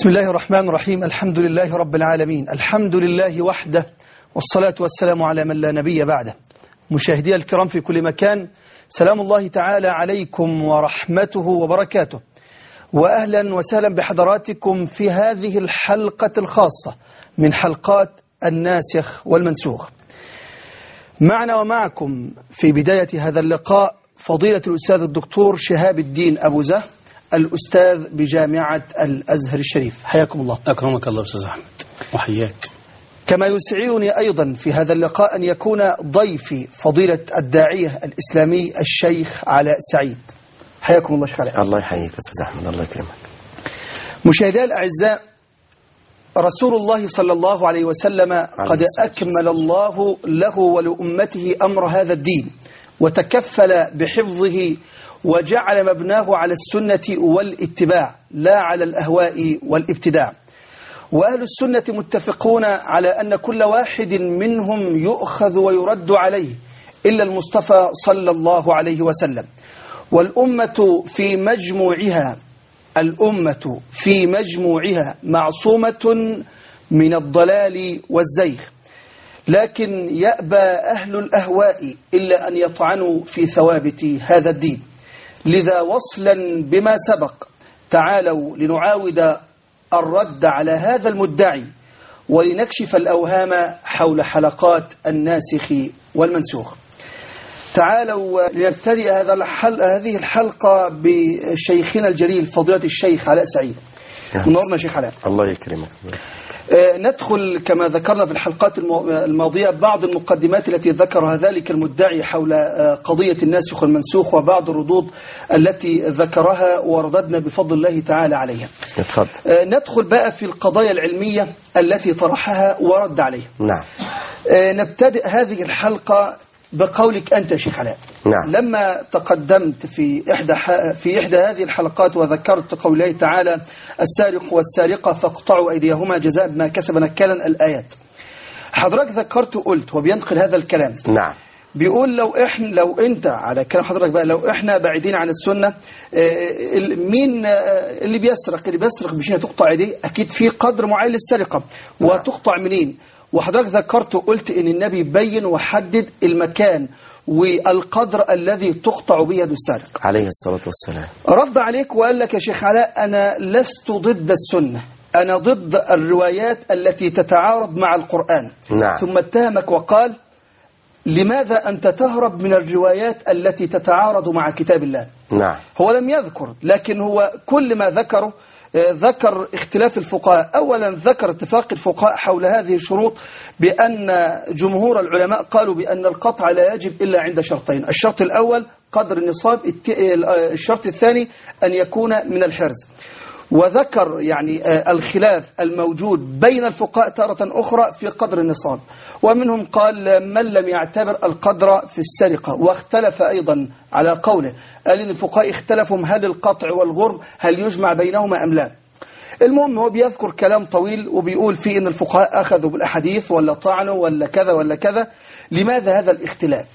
بسم الله الرحمن الرحيم الحمد لله رب العالمين الحمد لله وحده والصلاة والسلام على من لا نبي بعده مشاهدي الكرام في كل مكان سلام الله تعالى عليكم ورحمته وبركاته وأهلا وسهلا بحضراتكم في هذه الحلقة الخاصة من حلقات الناسخ والمنسوخ معنا ومعكم في بداية هذا اللقاء فضيلة الأستاذ الدكتور شهاب الدين أبو زه الأستاذ بجامعة الأزهر الشريف حياكم الله أكرمك الله أستاذ أحمد وحياك كما يسعدني أيضا في هذا اللقاء أن يكون ضيفي فضيلة الداعية الإسلامي الشيخ علاء سعيد حياكم الله شيخ علاء الله يحييك أستاذ أحمد الله يكرمك مشاهدي الأعزاء رسول الله صلى الله عليه وسلم قد الصلاة أكمل الله له ولأمته أمر هذا الدين وتكفل بحفظه وجعل مبناه على السنة والاتباع لا على الأهواء والابتداع وأهل السنة متفقون على أن كل واحد منهم يؤخذ ويرد عليه إلا المصطفى صلى الله عليه وسلم والأمة في مجموعها الأمة في مجموعها معصومة من الضلال والزيغ لكن يأبى أهل الأهواء إلا أن يطعنوا في ثوابت هذا الدين لذا وصلا بما سبق تعالوا لنعاود الرد على هذا المدعي ولنكشف الأوهام حول حلقات الناسخ والمنسوخ تعالوا لنبتدئ هذا الحل... هذه الحلقة بشيخنا الجليل فضيلة الشيخ علاء سعيد منورنا شيخ علاء الله يكرمك آه، ندخل كما ذكرنا في الحلقات المو- الماضية بعض المقدمات التي ذكرها ذلك المدعي حول آه، قضية الناسخ والمنسوخ وبعض الردود التي ذكرها ورددنا بفضل الله تعالى عليها اتفضل آه، ندخل بقى في القضايا العلمية التي طرحها ورد عليها نعم آه، نبتدئ هذه الحلقة بقولك أنت يا شيخ علاء نعم. لما تقدمت في إحدى ح- في إحدى هذه الحلقات وذكرت قوله تعالى السارق والسارقة فاقطعوا أيديهما جزاء بما كسب نكالا الآيات حضرتك ذكرت وقلت وبينقل هذا الكلام نعم بيقول لو احنا لو انت على كلام حضرتك بقى لو احنا بعيدين عن السنه آه، ال- مين آه، اللي بيسرق اللي بيسرق مش هتقطع ايديه اكيد في قدر معين للسرقه وتقطع منين وحضرتك ذكرت وقلت ان النبي بين وحدد المكان والقدر الذي تقطع به يد السارق عليه الصلاة والسلام رد عليك وقال لك يا شيخ علاء أنا لست ضد السنة أنا ضد الروايات التي تتعارض مع القرآن نعم. ثم اتهمك وقال لماذا أنت تهرب من الروايات التي تتعارض مع كتاب الله نعم هو لم يذكر لكن هو كل ما ذكره آه، ذكر اختلاف الفقهاء أولا ذكر اتفاق الفقهاء حول هذه الشروط بأن جمهور العلماء قالوا بأن القطع لا يجب إلا عند شرطين الشرط الأول قدر النصاب الت- آه، الشرط الثاني أن يكون من الحرز وذكر يعني آه، الخلاف الموجود بين الفقهاء تارة أخرى في قدر النصاب ومنهم قال من لم يعتبر القدر في السرقة واختلف أيضا على قوله قال إن الفقهاء اختلفوا هل القطع والغرم هل يجمع بينهما أم لا المهم هو بيذكر كلام طويل وبيقول فيه ان الفقهاء اخذوا بالاحاديث ولا طعنوا ولا كذا ولا كذا لماذا هذا الاختلاف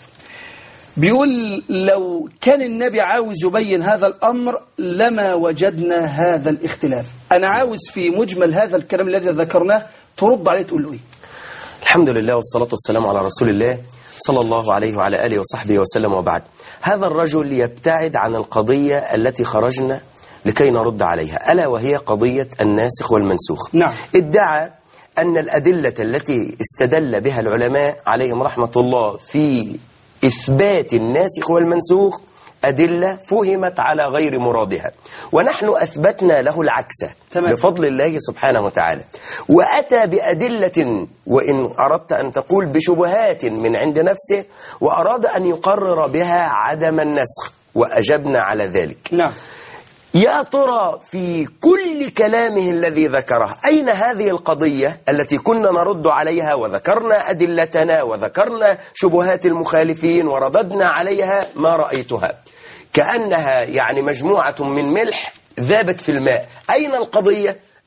بيقول لو كان النبي عاوز يبين هذا الأمر لما وجدنا هذا الاختلاف أنا عاوز في مجمل هذا الكلام الذي ذكرناه ترد عليه تقول له إيه الحمد لله والصلاة والسلام على رسول الله صلى الله عليه وعلى آله وصحبه وسلم وبعد هذا الرجل يبتعد عن القضية التي خرجنا لكي نرد عليها ألا وهي قضية الناسخ والمنسوخ نعم. ادعى أن الأدلة التي استدل بها العلماء عليهم رحمة الله في إثبات الناسخ والمنسوخ أدلة فهمت على غير مرادها ونحن أثبتنا له العكس تمام. بفضل الله سبحانه وتعالى وأتى بأدلة وإن أردت أن تقول بشبهات من عند نفسه وأراد أن يقرر بها عدم النسخ وأجبنا على ذلك نعم يا ترى في كل كلامه الذي ذكره أين هذه القضية التي كنا نرد عليها وذكرنا أدلتنا وذكرنا شبهات المخالفين ورددنا عليها ما رأيتها كأنها يعني مجموعة من ملح ذابت في الماء أين القضية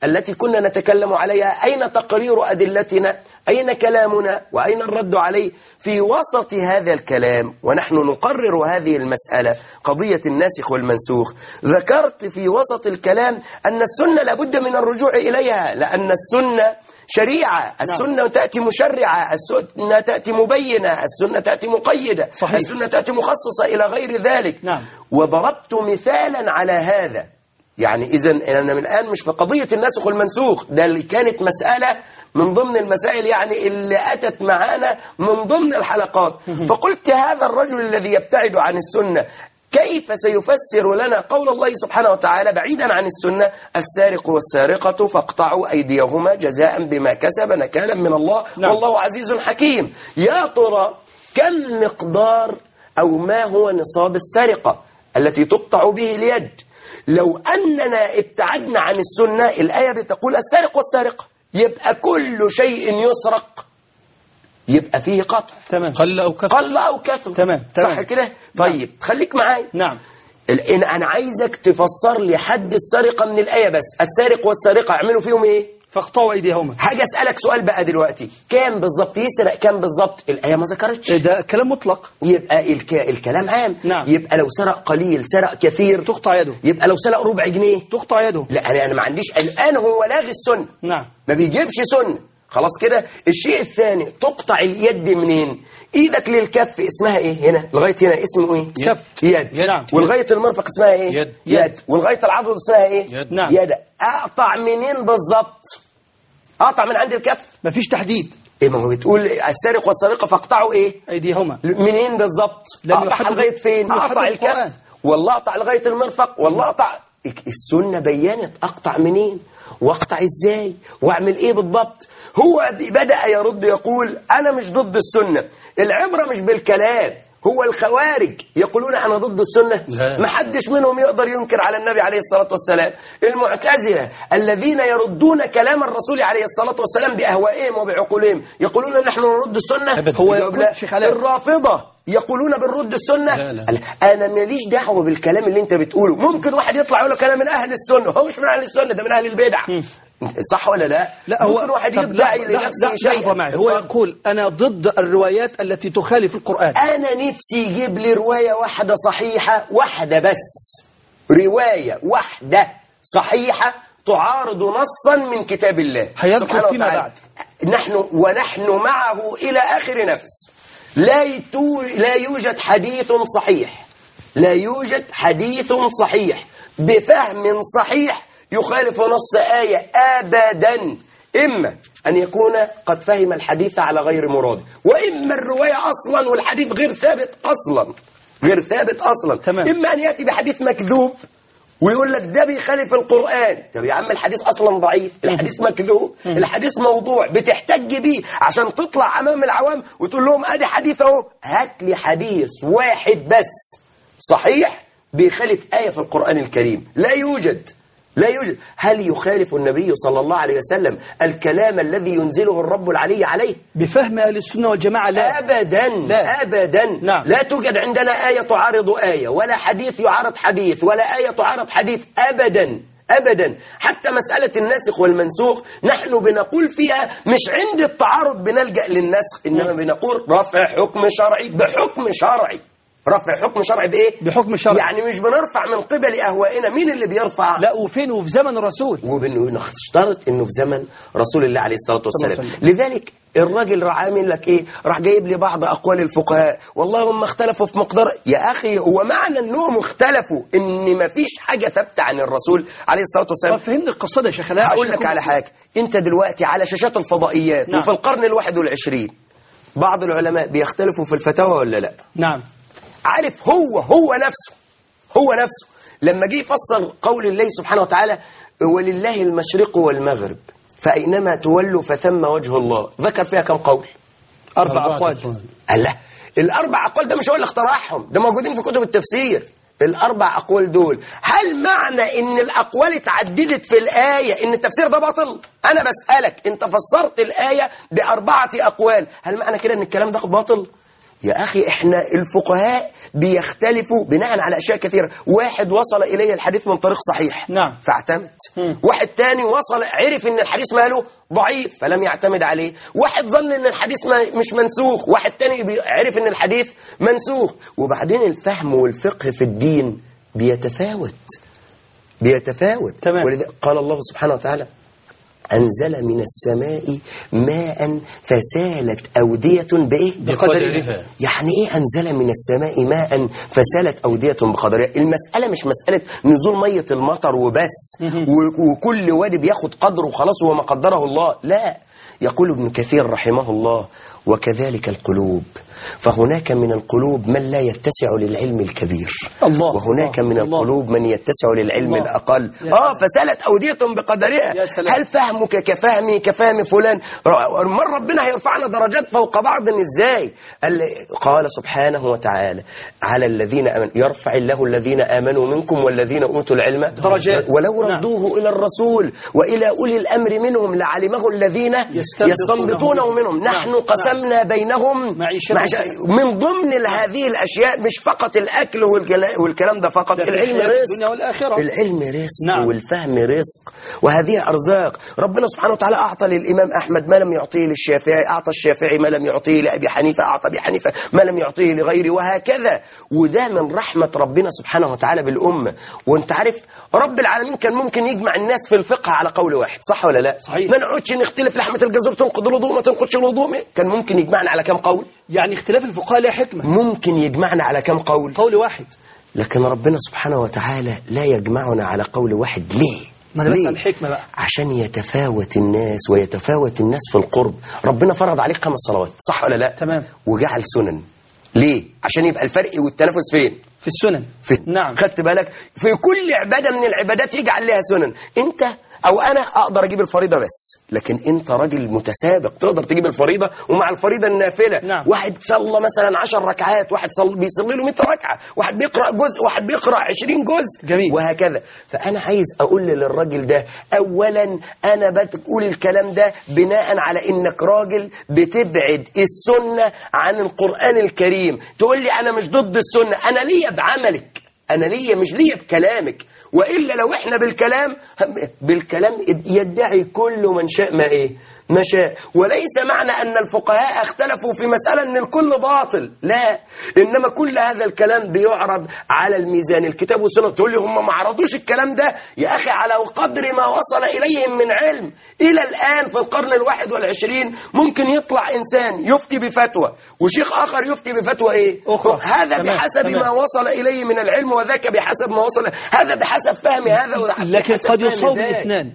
التي كنا نتكلم عليها أين تقرير أدلتنا أين كلامنا وأين الرد عليه في وسط هذا الكلام ونحن نقرر هذه المسألة قضية الناسخ والمنسوخ ذكرت في وسط الكلام أن السنة لابد من الرجوع إليها لأن السنة شريعة السنة تأتي مشرعة السنة تأتي مبينة السنة تأتي مقيدة صحيح. السنة تأتي مخصصة إلى غير ذلك نعم. وضربت مثالا على هذا يعني إذا أنا من الآن مش في قضية الناسخ والمنسوخ ده اللي كانت مسألة من ضمن المسائل يعني اللي أتت معانا من ضمن الحلقات فقلت هذا الرجل الذي يبتعد عن السنة كيف سيفسر لنا قول الله سبحانه وتعالى بعيدا عن السنة السارق والسارقة فاقطعوا أيديهما جزاء بما كسب نكالا من الله نعم. والله عزيز حكيم يا ترى كم مقدار أو ما هو نصاب السرقة التي تقطع به اليد لو أننا ابتعدنا عن السنة الآية بتقول السارق والسارقة يبقى كل شيء يسرق يبقى فيه قطع تمام قل أو كثر قل أو كثر تمام، صح تمام. كده طيب خليك معايا نعم الآن أنا عايزك تفسر لي حد السرقة من الآية بس السارق والسارقة اعملوا فيهم إيه فاقطعوا أيديهما حاجة أسألك سؤال بقى دلوقتي كام بالظبط يسرق كام بالظبط الآية ما ذكرتش ده كلام مطلق يبقى الك... الكلام عام نعم. يبقى لو سرق قليل سرق كثير تقطع يده يبقى لو سرق ربع جنيه تقطع يده لا انا انا ما عنديش الان هو لاغي السنه نعم ما بيجيبش سنه خلاص كده الشيء الثاني تقطع اليد منين ايدك للكف اسمها ايه هنا لغايه هنا اسمه ايه يد. كف يد, يد. نعم. ولغايه المرفق اسمها ايه يد. يد ولغايه العضد اسمها ايه يد. نعم. يد اقطع منين بالظبط اقطع من عند الكف مفيش تحديد ايه ما هو بتقول السارق والسارقه فاقطعوا ايه أيديهما منين بالظبط لم اقطع يحدد- لغايه فين يحدد اقطع القرآن. الكف والله اقطع لغايه المرفق والله اقطع السنه بينت اقطع منين واقطع ازاي واعمل ايه بالضبط هو بدا يرد يقول انا مش ضد السنه العبره مش بالكلام هو الخوارج يقولون انا ضد السنه لا. ما حدش منهم يقدر ينكر على النبي عليه الصلاه والسلام المعتزله الذين يردون كلام الرسول عليه الصلاه والسلام باهوائهم وبعقولهم يقولون نحن نرد السنه أبداً. هو هو يقول يقول لا شيخ علاء. الرافضه يقولون بنرد السنه لا، لا. قال انا ماليش دعوه بالكلام اللي انت بتقوله ممكن واحد يطلع يقول لك انا من اهل السنه هو مش من اهل السنه ده من اهل البدع صح ولا لا لا هو ممكن واحد طب يدعي لا- لا- لنفسه لا- شيئا لحظة معي هو اتفضل. يقول أنا ضد الروايات التي تخالف القرآن انا نفسي يجيب لي روايه واحده صحيحه واحده بس روايه واحده صحيحه تعارض نصا من كتاب الله هيذكر سبحانه فيما وتعالى. نحن ونحن معه الى اخر نفس لا يتو لا يوجد حديث صحيح لا يوجد حديث صحيح بفهم صحيح يخالف نص آية أبدا إما أن يكون قد فهم الحديث على غير مراد وإما الرواية أصلا والحديث غير ثابت أصلا غير ثابت أصلا تمام. إما أن يأتي بحديث مكذوب ويقول لك ده بيخالف القرآن طب يا عم الحديث أصلا ضعيف الحديث مكذوب الحديث موضوع بتحتج بيه عشان تطلع أمام العوام وتقول لهم أدي حديث أهو هات لي حديث واحد بس صحيح بيخالف آية في القرآن الكريم لا يوجد لا يوجد هل يخالف النبي صلى الله عليه وسلم الكلام الذي ينزله الرب العلي عليه بفهم أهل السنة والجماعة لا أبدا لا. أبدا نعم. لا توجد عندنا آية تعارض آية ولا حديث يعارض حديث ولا آية تعارض حديث أبدا أبدا حتى مسألة الناسخ والمنسوخ نحن بنقول فيها مش عند التعارض بنلجأ للنسخ إنما بنقول رفع حكم شرعي بحكم شرعي رفع حكم شرعي بإيه؟ بحكم شرعي. يعني مش بنرفع من قبل أهوائنا مين اللي بيرفع؟ لا وفين وفي زمن الرسول وبنشترط انه في زمن رسول الله عليه الصلاه صلى الله والسلام عليه لذلك الراجل راح عامل لك ايه راح جايب لي بعض اقوال الفقهاء والله هم اختلفوا في مقدار يا اخي هو معنى انهم اختلفوا ان ما فيش حاجه ثابته عن الرسول عليه الصلاه طب والسلام فهمني القصة دي يا شيخ علاء هقول عشان لك أكون- على حاجه انت دلوقتي على شاشات الفضائيات نعم. وفي القرن الواحد والعشرين بعض العلماء بيختلفوا في الفتاوى ولا لا نعم عارف هو هو نفسه هو نفسه لما جه يفسر قول الله سبحانه وتعالى ولله المشرق والمغرب فأينما تولوا فثم وجه الله ذكر فيها كم قول أربع أربعة أقوال أقوال. الله الأربع أقوال ده مش هو اللي اخترعهم ده موجودين في كتب التفسير الأربع أقوال دول هل معنى إن الأقوال اتعددت في الآية إن التفسير ده باطل أنا بسألك أنت فسرت الآية بأربعة أقوال هل معنى كده إن الكلام ده باطل يا أخي إحنا الفقهاء بيختلفوا بناء على أشياء كثيرة واحد وصل إليه الحديث من طريق صحيح نعم. فاعتمد مم. واحد تاني وصل عرف ان الحديث ماله ضعيف فلم يعتمد عليه واحد ظن ان الحديث ما مش منسوخ واحد تاني بي- عرف ان الحديث منسوخ وبعدين الفهم والفقه في الدين بيتفاوت بيتفاوت تمام. ولذلك قال الله سبحانه وتعالى أنزل من السماء ماء فسالت أودية بإيه؟ بقدرها. يعني إيه أنزل من السماء ماء فسالت أودية بقدرها المسألة مش مسألة نزول مية المطر وبس و- وكل وادي بياخد قدره وخلاص هو ما قدره الله لا يقول ابن كثير رحمه الله وكذلك القلوب فهناك من القلوب من لا يتسع للعلم الكبير الله، وهناك الله، من الله. القلوب من يتسع للعلم الله. الأقل يا آه فسالت أودية بقدرها يا سلام. هل فهمك كفهمي كفهم فلان ر- من ربنا هيرفعنا درجات فوق بعض ازاي قال قال سبحانه وتعالى على الذين امنوا يرفع الله الذين امنوا منكم والذين اوتوا العلم درجات. ولو نعم. ردوه الى الرسول والى اولي الامر منهم لعلمه الذين يستنبطونه يستنبطونه منهم نعم. نحن قسمنا بينهم معيشتهم. معيشة- من ضمن ال- هذه الاشياء مش فقط الاكل والكلا- والكلام ده فقط ده في العلم الحياة رزق الدنيا والآخرة. العلم رزق نعم. والفهم رزق وهذه أرزاق ربنا سبحانه وتعالى أعطى للإمام أحمد ما لم يعطيه للشافعي أعطى الشافعي ما لم يعطيه لأبي حنيفة أعطى أبي حنيفة ما لم يعطيه لغيره وهكذا وده من رحمة ربنا سبحانه وتعالى بالأمة وانت عارف رب العالمين كان ممكن يجمع الناس في الفقه على قول واحد صح ولا لا صحيح. ما نقعدش نختلف لحمة الجزور تنقض الوضوء ما تنقضش الوضوء كان ممكن يجمعنا على كم قول يعني اختلاف الفقهاء له حكمة ممكن يجمعنا على كم قول قول واحد لكن ربنا سبحانه وتعالى لا يجمعنا على قول واحد ليه؟ ما أنا ليه؟ بسأل حكمة بقى عشان يتفاوت الناس ويتفاوت الناس في القرب ربنا فرض عليك خمس صلوات صح ولا لا؟ تمام. وجعل سنن ليه؟ عشان يبقى الفرق والتنافس فين؟ في السنن في نعم خدت بالك في كل عبادة من العبادات يجعل لها سنن انت او انا اقدر اجيب الفريضة بس لكن انت راجل متسابق تقدر تجيب الفريضة ومع الفريضة النافلة نعم. واحد صلى مثلا عشر ركعات واحد صل بيصلي له 100 ركعة واحد بيقرأ جزء واحد بيقرأ 20 جزء جميل. وهكذا فانا عايز اقول للراجل ده اولا انا بتقول الكلام ده بناء على انك راجل بتبعد السنة عن القرآن الكريم تقول لي انا مش ضد السنة انا ليا بعملك انا ليا مش ليا بكلامك والا لو احنا بالكلام بالكلام يدعي كل من شاء ما ايه ما شاء وليس معنى ان الفقهاء اختلفوا في مساله ان الكل باطل لا انما كل هذا الكلام بيعرض على الميزان الكتاب والسنه تقول لي هم ما عرضوش الكلام ده يا اخي على قدر ما وصل اليهم من علم الى الان في القرن الواحد والعشرين ممكن يطلع انسان يفتي بفتوى وشيخ اخر يفتي بفتوى ايه أخرى. هذا تمام، بحسب تمام. ما وصل إليه من العلم وذاك بحسب ما وصل هذا بحسب فهم هذا وبحسب لكن قد فهم يصوب ذاك. الاثنان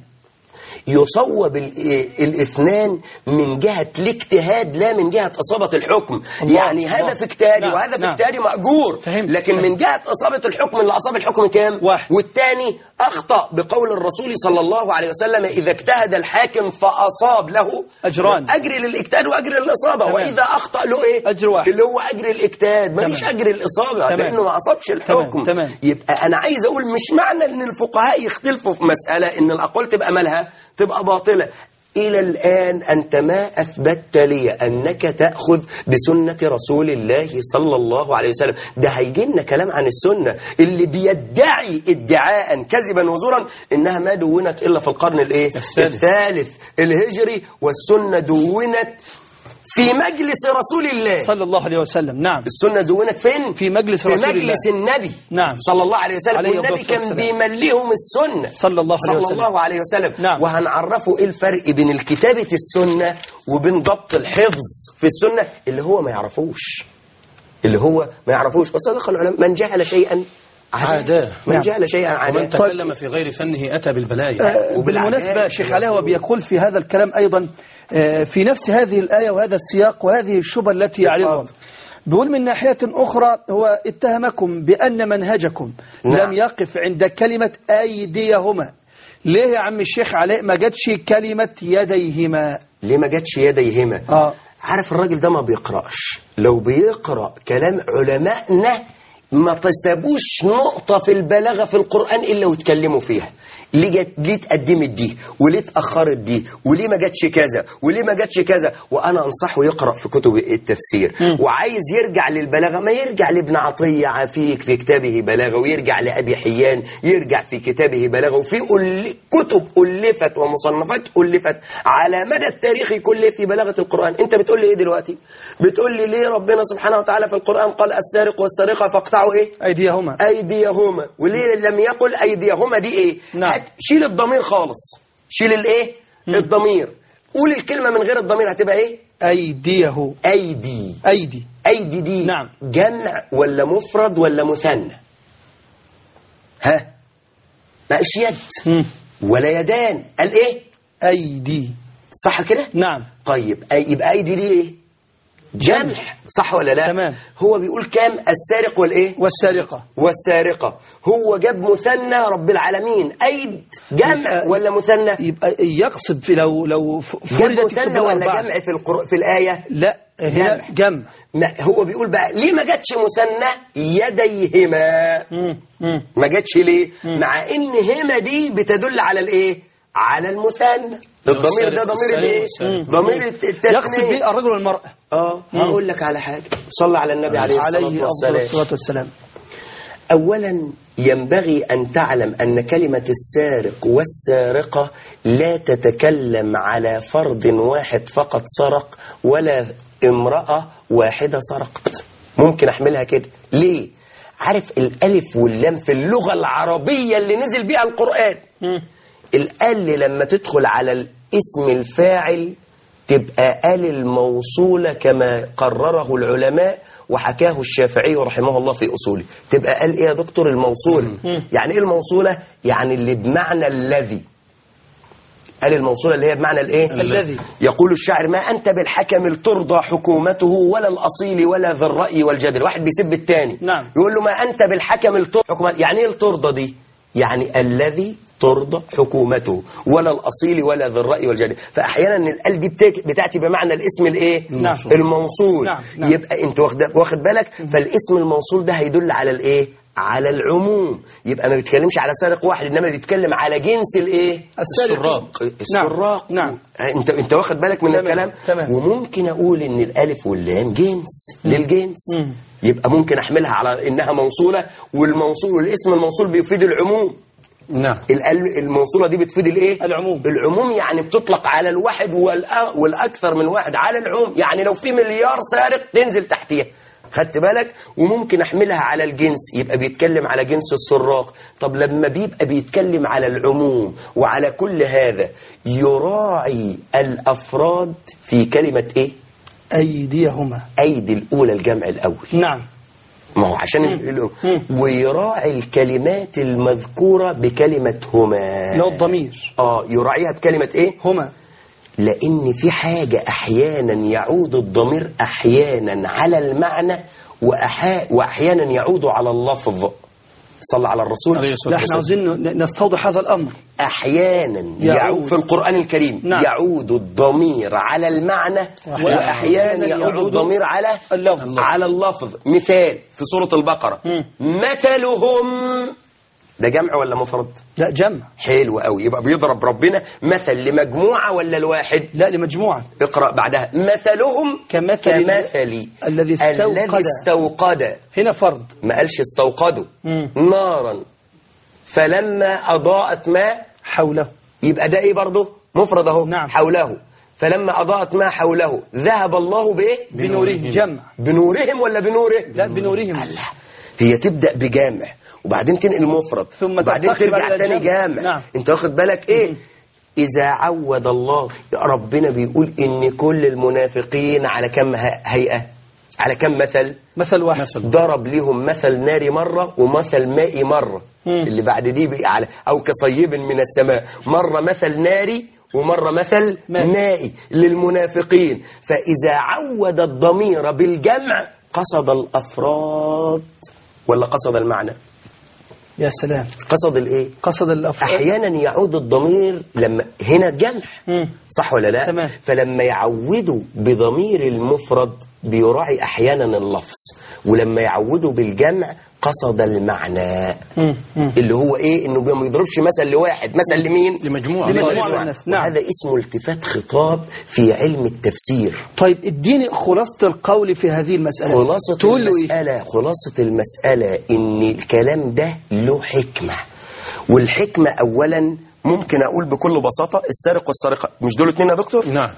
يصوب ال- إيه الاثنان من جهة الاجتهاد لا من جهة إصابة الحكم الله، يعني الله. هذا في اجتهادي نعم، وهذا في نعم. اجتهادي مأجور فهمت، لكن فهمت. من جهة إصابة الحكم اللي أصاب الحكم كام واحد. والثاني أخطأ بقول الرسول صلى الله عليه وسلم إذا اجتهد الحاكم فأصاب له أجران. أجر للاجتهاد وأجر الإصابة تمام. وإذا أخطأ له إيه أجر واحد. اللي هو أجر الاجتهاد مفيش تمام. أجر الإصابة تمام. لأنه ما أصابش الحكم تمام. يبقى أنا عايز أقول مش معنى إن الفقهاء يختلفوا في مسألة إن الأقوال تبقى مالها تبقى باطلة إلى الآن أنت ما أثبتت لي أنك تأخذ بسنة رسول الله صلى الله عليه وسلم ده هيجي لنا كلام عن السنة اللي بيدعي ادعاء كذبا وزورا إنها ما دونت إلا في القرن الإيه؟ الثالث. الثالث الهجري والسنة دونت في مجلس رسول الله صلى الله عليه وسلم نعم السنة دونت فين؟ في مجلس في رسول مجلس الله. النبي نعم. صلى الله عليه وسلم عليه والنبي الصلاة كان والسلام. بيمليهم السنة صلى الله عليه صلى وسلم. الله عليه وسلم نعم. وهنعرفه ايه الفرق بين الكتابة السنة وبين ضبط الحفظ في السنة اللي هو ما يعرفوش اللي هو ما يعرفوش وصدق العلماء من جهل شيئا عاداه. من نعم. جهل شيئا ومن عاداه تكلم في غير فنه أتى بالبلايا بالمناسبة شيخ علاء بيقول في هذا الكلام أيضا آه، في نفس هذه الآية وهذا السياق وهذه الشبهة التي يعرضها اتفضل. بيقول من ناحية أخرى هو اتهمكم بأن منهجكم نعم. لم يقف عند كلمة أيديهما ليه يا عم الشيخ علاء ما جاتش كلمة يديهما ليه ما جاتش يديهما آه. عارف الراجل ده ما بيقرأش لو بيقرأ كلام علمائنا ما تسابوش نقطة في البلاغة في القرآن إلا ويتكلموا فيها ليه جت ليه اتقدمت دي وليه اتاخرت دي وليه ما جاتش كذا وليه ما جاتش كذا وانا انصحه يقرا في كتب التفسير وعايز يرجع للبلاغه ما يرجع لابن عطيه عفيك في كتابه بلاغه ويرجع لابي حيان يرجع في كتابه بلاغه وفي أل... كتب الفت ومصنفات الفت على مدى التاريخ كله في بلاغه القران انت بتقول لي ايه دلوقتي بتقول لي ليه ربنا سبحانه وتعالى في القران قال السارق والسارقه فاقطعوا ايه أيديهما ايديهما وليه لم يقل ايديهما دي ايه نعم. هات- شيل الضمير خالص شيل الايه الضمير قول الكلمه من غير الضمير هتبقى ايه أيديه ايدي أيدي ايدي دي نعم. جمع ولا مفرد ولا مثنى ها ما قالش يد مم. ولا يدان قال ايه أيدي صح كده نعم طيب أي يبقى ايدي دي ايه جمع صح ولا لا تمام. هو بيقول كام السارق والايه والسارقة والسارقة هو جاب مثنى رب العالمين أيد جمع يبقى- ولا مثنى يبقى يقصد في لو لو ف- جاب فردت مثنى الكتب ولا الأربعة. جمع في القر... في الآية لا هنا جمع. جمع ما هو بيقول بقى ليه ما جاتش مثنى يديهما مم. مم. ما جاتش ليه مع ان هما دي بتدل على الايه على المثنى الضمير ده السارق- ضمير السارق الايه والسارق. ضمير الت- التثنية يقصد به الرجل والمرأة اه هقول لك على حاجة صلى على النبي عليه الصلاة عليه أفضل والسلام الصلاة والسلام أولا ينبغي أن تعلم أن كلمة السارق والسارقة لا تتكلم على فرد واحد فقط سرق ولا امرأة واحدة سرقت ممكن أحملها كده ليه؟ عارف الألف واللام في اللغة العربية اللي نزل بها القرآن الآل لما تدخل على الاسم الفاعل تبقى آل الموصولة كما قرره العلماء وحكاه الشافعي رحمه الله في أصوله تبقى آل إيه يا دكتور الموصولة يعني إيه الموصولة يعني اللي بمعنى الذي آل الموصولة اللي هي بمعنى الإيه الذي. يقول الشاعر ما أنت بالحكم ترضى حكومته ولا الأصيل ولا ذي الرأي والجدل واحد بيسب التاني نعم. يقول له ما أنت بالحكم الترضى حكومته يعني إيه الترضى دي يعني الذي ترضى حكومته ولا الأصيل ولا ذي الرأي والجدل فأحيانا الآل دي بتك- بتأتي بمعنى الاسم الإيه نعم. الموصول نعم، نعم. يبقى أنت واخد واخد بالك فالاسم الموصول ده هيدل على الإيه على العموم يبقى ما بيتكلمش على سارق واحد انما بيتكلم على جنس الايه السراق. السراق نعم. انت انت واخد بالك من تمام، الكلام تمام. وممكن اقول ان الالف واللام جنس للجنس مم. يبقى ممكن احملها على انها موصوله والموصول والاسم الموصول بيفيد العموم نعم الال- الموصوله دي بتفيد الايه العموم. العموم يعني بتطلق على الواحد والأ- والاكثر من واحد على العموم يعني لو في مليار سارق تنزل تحتيها خدت بالك وممكن احملها على الجنس يبقى بيتكلم على جنس السراق طب لما بيبقى بيتكلم على العموم وعلى كل هذا يراعي الافراد في كلمه ايه أيديهما ايدي الاولى الجمع الاول نعم ما هو عشان ال- مم. ويراعي الكلمات المذكوره بكلمه هما اللي هو الضمير اه يراعيها بكلمة ايه هما لان في حاجة احيانا يعود الضمير احيانا على المعنى وأحا... واحيانا يعود على اللفظ صلى على الرسول عليه لا الصلاة احنا والسلام عاوزين ن- نستوضح هذا الأمر احيانا يعود, يعود. في القرآن الكريم نعم. يعود الضمير على المعنى وأحيانا واحيانا يعود يعود الضمير على اللفظ. على اللفظ مثال في سورة البقرة مم. مثلهم ده جمع ولا مفرد لا جمع حلو قوي يبقى بيضرب ربنا مثل لمجموعة ولا الواحد لا لمجموعة اقرأ بعدها مثلهم كمثل كمثل الذي استوقد. الذي استوقد هنا فرض ما قالش استوقدوا مم. نارا فلما أضاءت ما حوله يبقى ده ايه برضه مفرد اهو نعم. حوله فلما أضاءت ما حوله ذهب الله بإيه بنوره جمع بنورهم ولا بنوره لا بنورهم هي تبدأ بجامع وبعدين تنقل مفرد ثم وبعدين تنتقل ترجع على تاني الجمع. جامع نعم. انت واخد بالك ايه إذا عود الله ربنا بيقول إن كل المنافقين على كم ه- هيئة على كم مثل مثل واحد مثل ضرب لهم مثل نار مرة ومثل ماء مرة مم. اللي بعد دي بقى على أو كصيب من السماء مرة مثل ناري ومرة مثل ماء. مائي للمنافقين فإذا عود الضمير بالجمع قصد الأفراد ولا قصد المعنى يا سلام قصد الإيه قصد الأفراد أحيانا يعود الضمير لما هنا جمع مم. صح ولا لا تمام. فلما يعودوا بضمير المفرد بيراعي احيانا اللفظ ولما يعودوا بالجمع قصد المعنى مم. مم. اللي هو ايه انه ما يضربش مثل لواحد مثل لمين لمجموعة. لمجموعة لمجموعة. من الناس. نعم. وهذا اسمه التفات خطاب في علم التفسير طيب اديني خلاصة القول في هذه المسألة خلاصة تقول له ايه المسألة خلاصة المسألة إن الكلام ده له حكمة والحكمة أولا ممكن أقول بكل بساطة السارق والسارقة مش دول اتنين يا دكتور نعم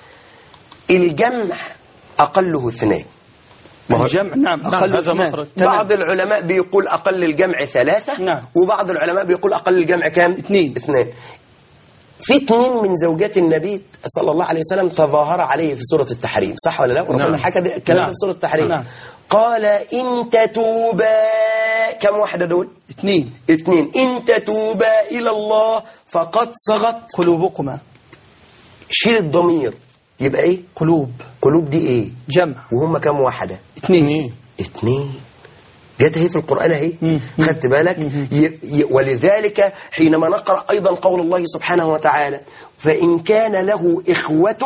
الجمع أقله اثنين ما هو الجمع نعم نعم، أقل هذا اثنان. مخرج. تمام. بعض العلماء بيقول أقل الجمع ثلاثة نعم. وبعض العلماء بيقول أقل الجمع كام اثنين. اثنين في اثنين من زوجات النبي صلى الله عليه وسلم تظاهر عليه في سورة التحريم صح ولا لا ربنا نعم. حكى ده- الكلام نعم. ده في سورة التحريم نعم. قال إن تتوبا كم واحدة دول اثنين اثنين إن تتوبا إلى الله فقد صغت قلوبكما شيل الضمير يبقى إيه قلوب قلوب دي إيه جمع وهم كم واحدة اثنين اثنين اثنين جت اهي في القرآن اهي مم. خدت بالك ي... ي... ولذلك حينما نقرأ أيضا قول الله سبحانه وتعالى فإن كان له إخوة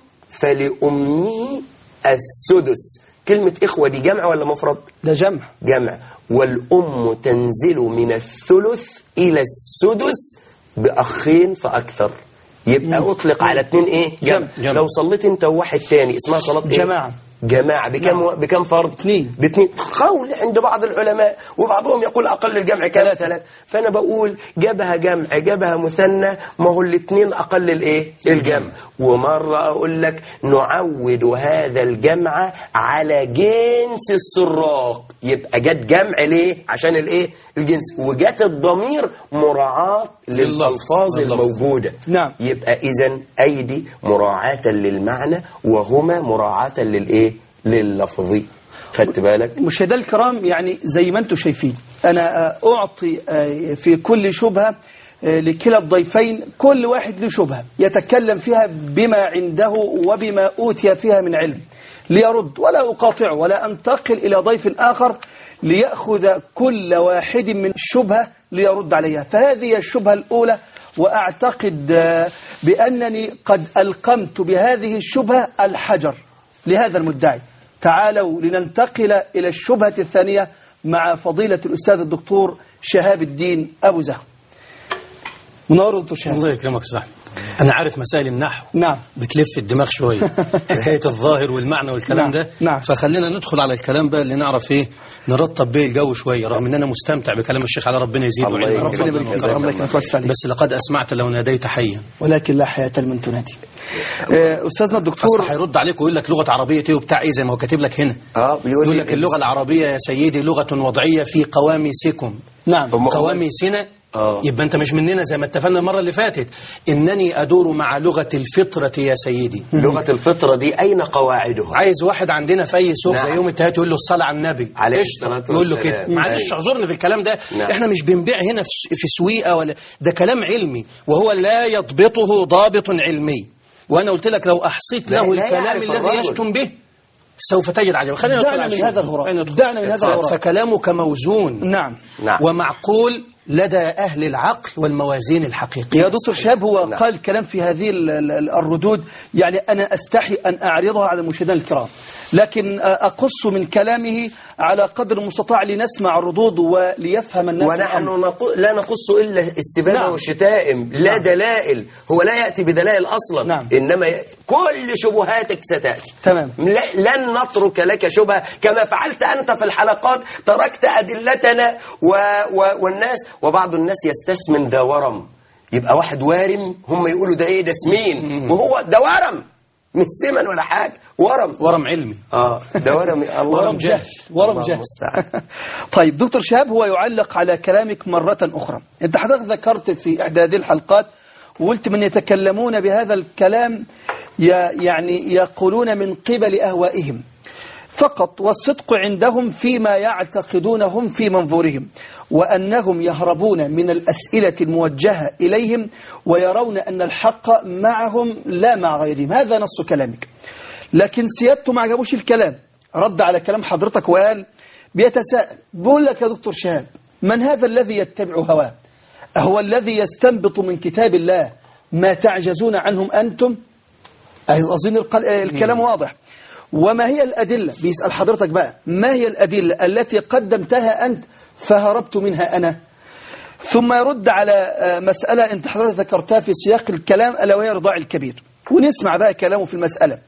فلأمه السدس كلمة إخوة دي جمع ولا مفرد ده جمع جمع والأم تنزل من الثلث إلى السدس بأخين فأكثر يبقى أطلق على اتنين إيه جمع. جمع. لو صليت أنت وواحد تاني اسمها صلاة إيه جماعة. جماعة بكم و... بكم فرض اثنين. باثنين قول عند بعض العلماء وبعضهم يقول أقل الجمع كام ثلاثة. ثلاث فأنا بقول جابها جمع جابها مثنى ما هو الاثنين أقل الإيه الجمع ومرة أقول لك نعود هذا الجمع على جنس السراق يبقى جت جمع ليه عشان الإيه الجنس وجت الضمير مراعاة للألفاظ لللفظ. الموجودة نعم. يبقى إذا أيدي مراعاة للمعنى وهما مراعاة للإيه لللفظ خدت بالك مشاهدينا الكرام يعني زي ما انتم شايفين انا آه، اعطي آه، في كل شبهه آه، لكلا الضيفين كل واحد له شبهه يتكلم فيها بما عنده وبما اوتي فيها من علم ليرد ولا اقاطعه ولا انتقل الى ضيف اخر ليأخذ كل واحد من الشبهة ليرد عليها فهذه الشبهة الأولى وأعتقد آه، بأنني قد ألقمت بهذه الشبهة الحجر لهذا المدعي تعالوا لننتقل إلى الشبهة الثانية مع فضيلة الأستاذ الدكتور شهاب الدين أبو زهر منور دكتور شهاب الله يكرمك يا صاحبي انا عارف مسائل النحو نعم بتلف الدماغ شويه حكايه الظاهر والمعنى والكلام نعم، ده نعم. فخلينا ندخل على الكلام بقى اللي نعرف ايه نرطب بيه الجو شويه رغم ان انا مستمتع بكلام الشيخ على ربنا يزيده الله علما يكرمك. ربنا وفضلا يبارك فيك وكرما. الله يكرمك ويوسع عليك. بس لقد اسمعت لو ناديت حيا ولكن لا حياة لمن تنادي آه، أستاذنا الدكتور اصل هيرد عليك ويقول لك لغه عربيه ايه وبتاع ايه زي ما هو كاتب لك هنا اه بيقول يقول لي لك اللغه العربيه يا سيدي لغه وضعيه في قواميسكم نعم هم- قواميسنا آه. يبقى انت مش مننا زي ما اتفقنا المره اللي فاتت انني ادور مع لغه الفطره يا سيدي لغة الفطرة دي أين قواعدها عايز واحد عندنا في اي سوق نعم. زي يوم التلات يقول له الصلاه على النبي عليه قشطة. الصلاة يقول له والسلام. كده معلش أيوة. اعذرني في الكلام ده نعم. احنا مش بنبيع هنا في في سويقه ولا ده كلام علمي وهو لا يضبطه ضابط علمي وانا قلت لك لو احصيت لا- له لا الكلام يعرف الذي الرجل. يشتم به سوف تجد عجبا خلينا ندخل دعنا على من الشيء. هذا الهراء. خلينا ندخل. دعنا من هذا ف- الهراء. فكلامك موزون نعم نعم ومعقول لدى أهل العقل والموازين الحقيقية يا دكتور شهاب هو نعم. قال كلام في هذه ال- ال- الردود يعني أنا أستحي أن أعرضها على المشاهدين الكرام لكن أقص من كلامه على قدر المستطاع لنسمع الردود وليفهم الناس ونحن الأمر. نقو... لا نقص إلا السبابة نعم. والشتائم لا نعم. دلائل هو لا يأتي بدلائل أصلا نعم. إنما ي... كل شبهاتك ستأتي تمام لا لن نترك لك شبهة كما فعلت أنت في الحلقات تركت أدلتنا و... و... والناس وبعض الناس يستثمن ذا ورم يبقى واحد وارم هم يقولوا ده إيه ده سمين وهو ده ورم مش سمن ولا حاجة ورم ورم علمي اه ده ورم الله ورم جهل ورم الله جهل المستعان. طيب دكتور شهاب هو يعلق على كلامك مرة أخرى أنت حضرتك ذكرت في إحدى هذه الحلقات وقلت من يتكلمون بهذا الكلام ي- يعني يقولون من قبل أهوائهم فقط والصدق عندهم فيما يعتقدون هم في منظورهم وأنهم يهربون من الأسئلة الموجهة إليهم ويرون أن الحق معهم لا مع غيرهم هذا نص كلامك لكن سيادته ما عجبوش الكلام رد على كلام حضرتك وقال بيتساءل بقول لك يا دكتور شهاب من هذا الذي يتبع هواه أهو الذي يستنبط من كتاب الله ما تعجزون عنهم أنتم أظن القل- الكلام واضح وما هي الأدلة بيسأل حضرتك بقى ما هي الأدلة التي قدمتها أنت فهربت منها أنا ثم يرد على آه، مسألة أنت حضرتك ذكرتها في سياق الكلام ألا وهي رضاع الكبير ونسمع بقى كلامه في المسألة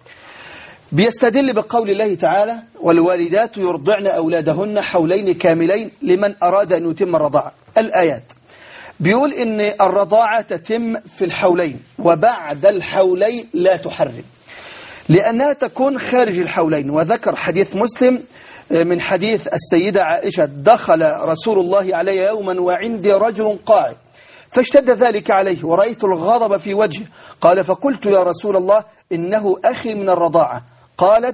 بيستدل بقول الله تعالى والوالدات يرضعن أولادهن حولين كاملين لمن أراد أن يتم الرضاعة الآيات بيقول إن الرضاعة تتم في الحولين وبعد الحولين لا تحرم لأنها تكون خارج الحولين وذكر حديث مسلم من حديث السيدة عائشة دخل رسول الله علي يوما وعندي رجل قاعد فاشتد ذلك عليه ورأيت الغضب في وجهه قال فقلت يا رسول الله إنه أخي من الرضاعة قالت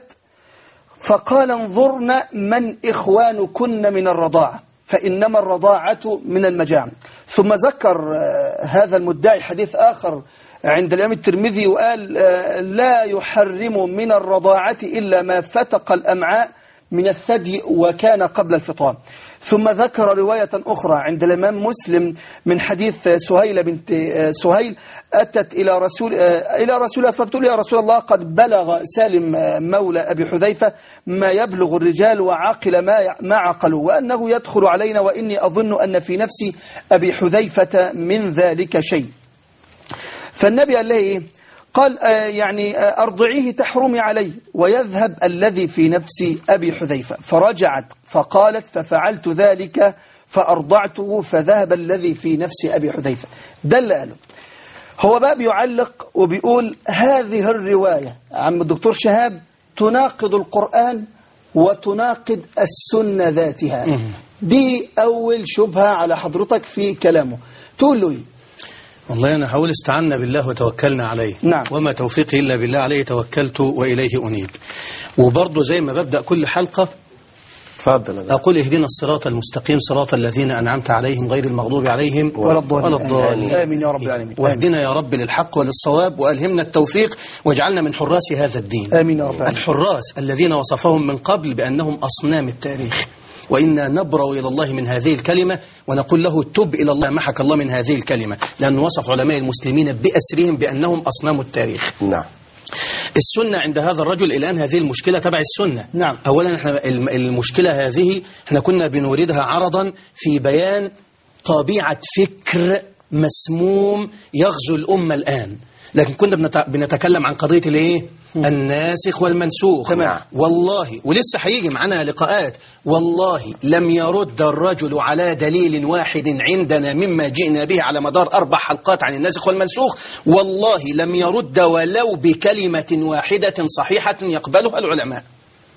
فقال انظرن من إخوانكن من الرضاعة فإنما الرضاعة من المجاعة ثم ذكر آه، هذا المدعي حديث آخر عند الإمام الترمذي وقال آه، لا يحرم من الرضاعة إلا ما فتق الأمعاء من الثدي وكان قبل الفطام ثم ذكر رواية أخرى عند الإمام مسلم من حديث سهيل بنت سهيل أتت إلى رسول إلى رسول فبتقول يا رسول الله قد بلغ سالم مولى أبي حذيفة ما يبلغ الرجال وعقل ما ما عقلوا وأنه يدخل علينا وإني أظن أن في نفس أبي حذيفة من ذلك شيء فالنبي قال له إيه قال آه يعني آه أرضعيه تحرمي عليه ويذهب الذي في نفس أبي حذيفة فرجعت فقالت ففعلت ذلك فأرضعته فذهب الذي في نفس أبي حذيفة ده اللي قاله هو بقى بيعلق وبيقول هذه الرواية عم الدكتور شهاب تناقض القرآن وتناقض السنة ذاتها دي أول شبهة على حضرتك في كلامه تقول له إيه والله أنا هقول استعنا بالله وتوكلنا عليه نعم. وما توفيقي إلا بالله عليه توكلت وإليه أنيب وبرضه زي ما ببدأ كل حلقة اتفضل يا دكتور. أقول اهدنا الصراط المستقيم صراط الذين أنعمت عليهم غير المغضوب عليهم ولا الضالين ولا الضالين آمين يا رب العالمين واهدنا يا رب للحق وللصواب وألهمنا التوفيق واجعلنا من حراس هذا الدين آمين يا رب العالمين الحراس الذين وصفهم من قبل بأنهم أصنام التاريخ وإنا نبرأ إلى الله من هذه الكلمة ونقول له تب إلى الله محك الله من هذه الكلمة لأن وصف علماء المسلمين بأسرهم بأنهم أصنام التاريخ نعم السنة عند هذا الرجل الآن هذه المشكلة تبع السنة نعم. أولا احنا الم- المشكلة هذه احنا كنا بنوردها عرضا في بيان طبيعة فكر مسموم يغزو الأمة الآن لكن كنا بنت- بنتكلم عن قضية الايه الناسخ والمنسوخ تمام. والله ولسه هيجي معانا لقاءات والله لم يرد الرجل على دليل واحد عندنا مما جئنا به على مدار أربع حلقات عن الناسخ والمنسوخ والله لم يرد ولو بكلمة واحدة صحيحة يقبلها العلماء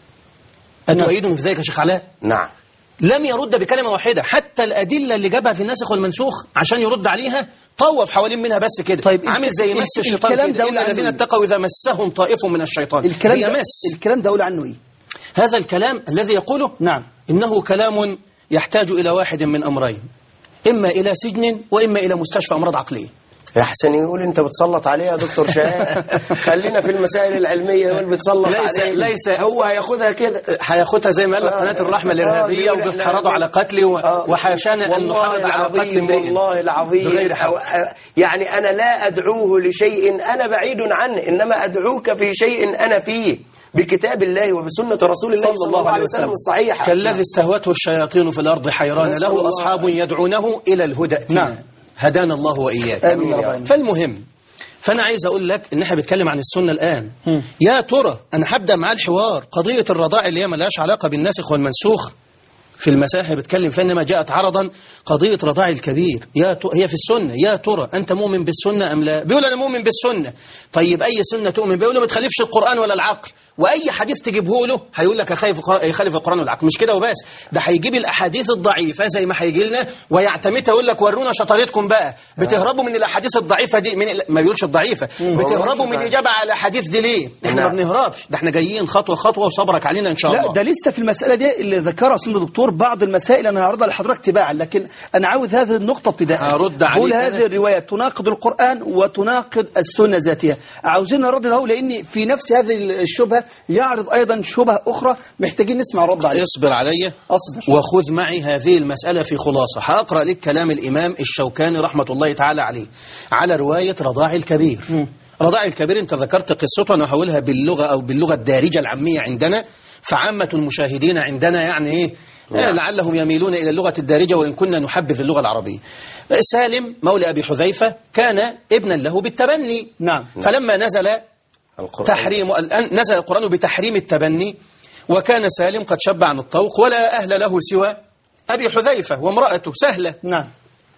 أتؤيدني في ذلك يا شيخ علاء؟ نعم لم يرد بكلمة واحدة حتى الأدلة اللي جابها في الناسخ والمنسوخ عشان يرد عليها طوف حوالين منها بس كده طيب، عامل زي الك- مس الك- الشيطان الكلام كده ده إن الذين عنه. اتقوا إذا مسهم طائف من الشيطان الكلام هي ده مس الكلام ده أقول عنه إيه هذا الكلام الذي يقوله نعم إنه كلام يحتاج إلى واحد من أمرين إما إلى سجن وإما إلى مستشفى أمراض عقلية يا حسن يقول انت بتسلط عليه يا دكتور شهاب خلينا في المسائل العلميه يقول بتسلط ليس- عليه ليس- هو هياخدها كده هياخدها زي ما قال لك آه. قناة الرحمة آه، الإرهابية يقول إحنا وبيتحرضوا على قتلي و- آه. وحاشانا أن والله نحرض على قتل العظيم امرئ والله العظيم بغير حق. أو- أ- يعني أنا لا أدعوه لشيء أنا بعيد عنه إنما أدعوك في شيء أنا فيه بكتاب الله وبسنة رسول الله صلى الله عليه وسلم الصحيحة كالذي استهوته الشياطين في الأرض حيران نسأل له الله أصحاب يدعونه إلى الهدى ائتنا. نعم. هدانا الله وإياك آمين يا رب العالمين. فالمهم فأنا عايز أقول لك إن احنا بنتكلم عن السنة الآن يا ترى أنا هبدأ معاه الحوار قضية الرضاع اللي هي ملهاش علاقة بالناسخ والمنسوخ في المساحة بتكلم فيها إنما جاءت عرضا قضية رضاع الكبير يا ت... هي في السنة يا ترى أنت مؤمن بالسنة أم لا بيقول أنا مؤمن بالسنة طيب أي سنة تؤمن بيقول له ما تخالفش القرآن ولا العقل وأي حديث تجيبه له هيقول لك يخالف يخالف القرآن والعقل مش كده وبس ده هيجيب الأحاديث الضعيفة زي ما هيجي لنا ويعتمدها يقول لك ورونا شطارتكم بقى بتهربوا من الأحاديث الضعيفة دي من ال- ما بيقولش الضعيفة بتهربوا من الإجابة على الأحاديث دي ليه احنا ما نعم. بنهربش ده احنا جايين خطوة خطوة وصبرك علينا إن شاء لا الله ده لسه في المسألة دي اللي ذكرها سيدنا الدكتور بعض المسائل أنا هعرضها لحضرتك تباعا لكن أنا عاوز هذه النقطة ابتداء هرد عليك بقول أنا. هذه الرواية تناقض القرآن وتناقض السنة ذاتها عاوزين نرد له لأن في نفس هذه الشبهة يعرض أيضا شبهة أخرى محتاجين نسمع رد عليها اصبر علي أصبر وخذ معي هذه المسألة في خلاصة هأقرأ لك كلام الإمام الشوكاني رحمة الله تعالى عليه على رواية رضاع الكبير رضاع الكبير انت ذكرت قصته انا هقولها باللغه او باللغه الدارجه العاميه عندنا فعامه المشاهدين عندنا يعني ايه نعم. لعلهم يميلون الى اللغه الدارجه وان كنا نحبذ اللغه العربيه سالم مولى ابي حذيفه كان ابنا له بالتبني نعم فلما نزل القرآن تحريم الآن نزل القرآن بتحريم التبني وكان سالم قد شب عن الطوق ولا أهل له سوى أبي حذيفة وامرأته سهلة نعم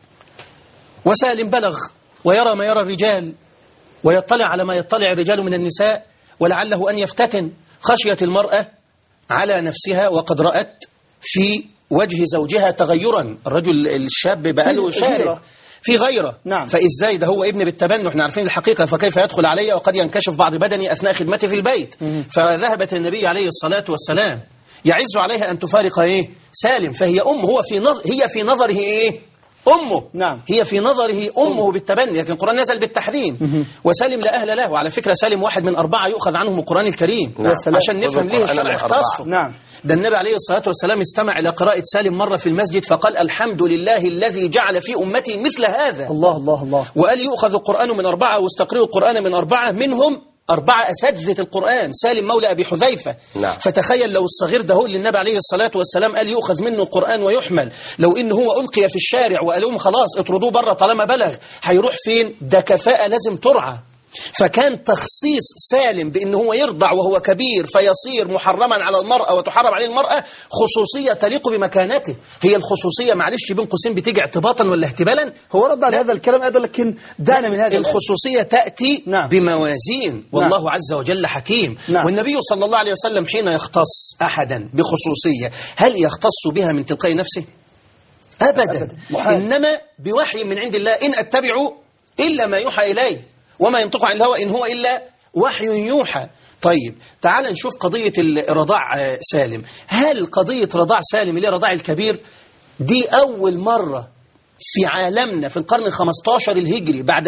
وسالم بلغ ويرى ما يرى الرجال ويطلع على ما يطلع الرجال من النساء ولعله أن يفتتن خشية المرأة على نفسها وقد رأت في وجه زوجها تغيرا الرجل الشاب بقى له في شارب غيرة. في غيره نعم. فازاي ده هو ابن بالتبني احنا عارفين الحقيقه فكيف يدخل علي وقد ينكشف بعض بدني اثناء خدمتي في البيت فذهبت النبي عليه الصلاه والسلام يعز عليها ان تفارق ايه سالم فهي ام هو في نظر هي في نظره ايه امه نعم. هي في نظره امه بالتبني لكن القران نزل بالتحريم وسالم لا اهل له وعلى فكره سالم واحد من اربعه يؤخذ عنهم القران الكريم نعم. سلام. عشان نفهم ليه القرآن الشرع من أربعة. اختصه نعم ده النبي عليه الصلاة والسلام استمع إلى قراءة سالم مرة في المسجد فقال الحمد لله الذي جعل في أمتي مثل هذا الله الله الله وقال يؤخذ القرآن من أربعة واستقرئوا القرآن من أربعة منهم أربعة أساتذة القرآن سالم مولى أبي حذيفة نعم. فتخيل لو الصغير ده هو اللي النبي عليه الصلاة والسلام قال يؤخذ منه القرآن ويحمل لو إن هو ألقي في الشارع وقال لهم خلاص اطردوه بره طالما بلغ هيروح فين ده كفاءة لازم ترعى فكان تخصيص سالم بأن هو يرضع وهو كبير فيصير محرما على المرأة وتحرم عليه المرأة خصوصية تليق بمكانته هي الخصوصية معلش بين قوسين بتيجي اعتباطا ولا اهتبالا هو رد على هذا الكلام أيضا لكن دعنا من هذا الآن. الخصوصية تأتي نعم. بموازين والله عز وجل حكيم نعم. والنبي صلى الله عليه وسلم حين يختص أحدا بخصوصية هل يختص بها من تلقاء نفسه؟ أبدا, أبداً. محال. إنما بوحي من عند الله إن أتبع إلا ما يوحى إلي وما ينطق عن الهوى إن هو إلا وحي يوحى طيب تعال نشوف قضية الرضاع آه، سالم هل قضية رضاع سالم اللي هي رضاع الكبير دي أول مرة في عالمنا في القرن ال 15 الهجري بعد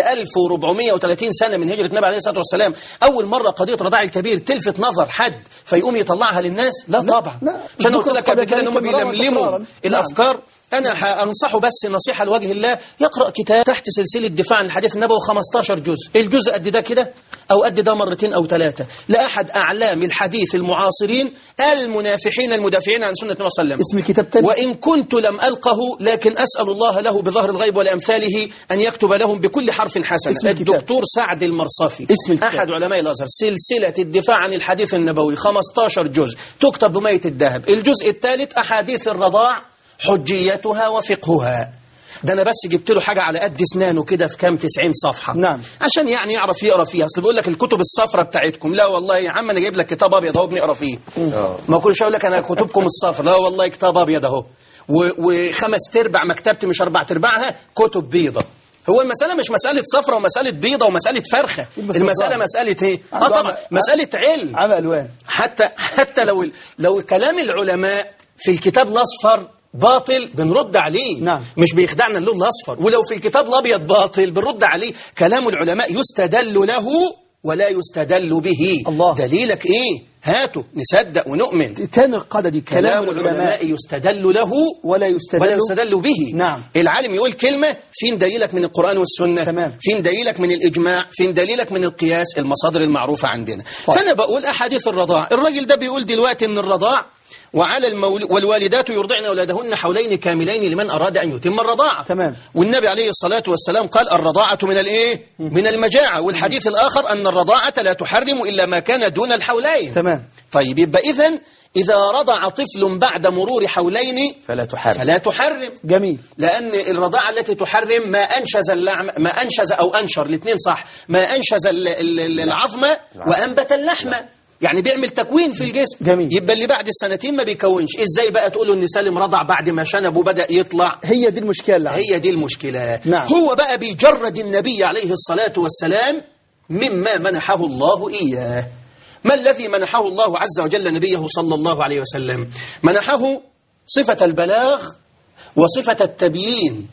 1430 سنة من هجرة النبي عليه الصلاة والسلام أول مرة قضية رضاع الكبير تلفت نظر حد فيقوم يطلعها للناس لا, لا، طبعا لا. عشان قلت لك قبل كده ان هم ذلك مرارا بيلملموا وتكرارا. الافكار انا هنصحه بس نصيحه لوجه الله يقرا كتاب تحت سلسله دفاع عن الحديث النبوي 15 جزء الجزء قد ده كده او قد ده مرتين او ثلاثه لاحد اعلام الحديث المعاصرين المنافحين المدافعين عن سنه النبي صلى الله عليه وسلم اسم الكتاب تاني وإن كنت لم ألقه لكن أسأل الله له بظهر الغيب ولأمثاله أن يكتب لهم بكل حرف حسن اسم الكتاب. الدكتور سعد المرصفي اسم الكتاب. أحد علماء الأزهر سلسلة الدفاع عن الحديث النبوي 15 جزء تكتب بمية الذهب الجزء الثالث أحاديث الرضاع حجيتها وفقهها ده انا بس جبت له حاجه على قد اسنانه كده في كام 90 صفحه نعم. عشان يعني يعرف يقرا فيها اصل بيقول لك الكتب الصفراء بتاعتكم لا والله يا عم انا جايب لك كتاب ابيض اهو بنقرا فيه آه. ما كل شويه اقول لك انا كتبكم الصفر لا والله كتاب ابيض اهو و- وخمس تربع مكتبتي مش اربع تربعها كتب بيضه هو المسألة مش مسألة صفرة ومسألة بيضة ومسألة فرخة بس المسألة نظام. مسألة ايه؟ اه عنده طبعا عم- مسألة علم عمى ألوان حتى حتى لو لو كلام العلماء في الكتاب الاصفر باطل بنرد عليه نعم. مش بيخدعنا اللون الاصفر ولو في الكتاب الابيض باطل بنرد عليه كلام العلماء يستدل له ولا يستدل به الله. دليلك ايه هاته نصدق ونؤمن تاني القاعدة دي كلام العلماء يستدل له ولا يستدل ولا يستدل به نعم. العالم يقول كلمة فين دليلك من القرآن والسنة تمام. فين دليلك من الإجماع فين دليلك من القياس المصادر المعروفة عندنا طيب. فأنا بقول أحاديث الرضاع الراجل ده بيقول دلوقتي أن الرضاع وعلى المول... والوالدات يرضعن أولادهن حولين كاملين لمن أراد أن يتم الرضاعة تمام. والنبي عليه الصلاة والسلام قال الرضاعة من الإيه؟ من المجاعة والحديث الآخر أن الرضاعة لا تحرم إلا ما كان دون الحولين تمام طيب يبقى إذن إذا رضع طفل بعد مرور حولين فلا تحرم فلا تحرم جميل لأن الرضاعة التي تحرم ما أنشز اللعم ما أنشز أو أنشر الاثنين صح ما أنشز ال- ال- ال- العظم وأنبت اللحم يعني بيعمل تكوين في الجسم جميل. يبقى اللي بعد السنتين ما بيكونش ازاي بقى تقولوا ان سالم رضع بعد ما شنب وبدأ يطلع هي دي المشكلة اللي عندي. هي دي المشكلة نعم. هو بقى بيجرد النبي عليه الصلاة والسلام مما منحه الله إياه ما الذي منحه الله عز وجل نبيه صلى الله عليه وسلم منحه صفة البلاغ وصفة التبيين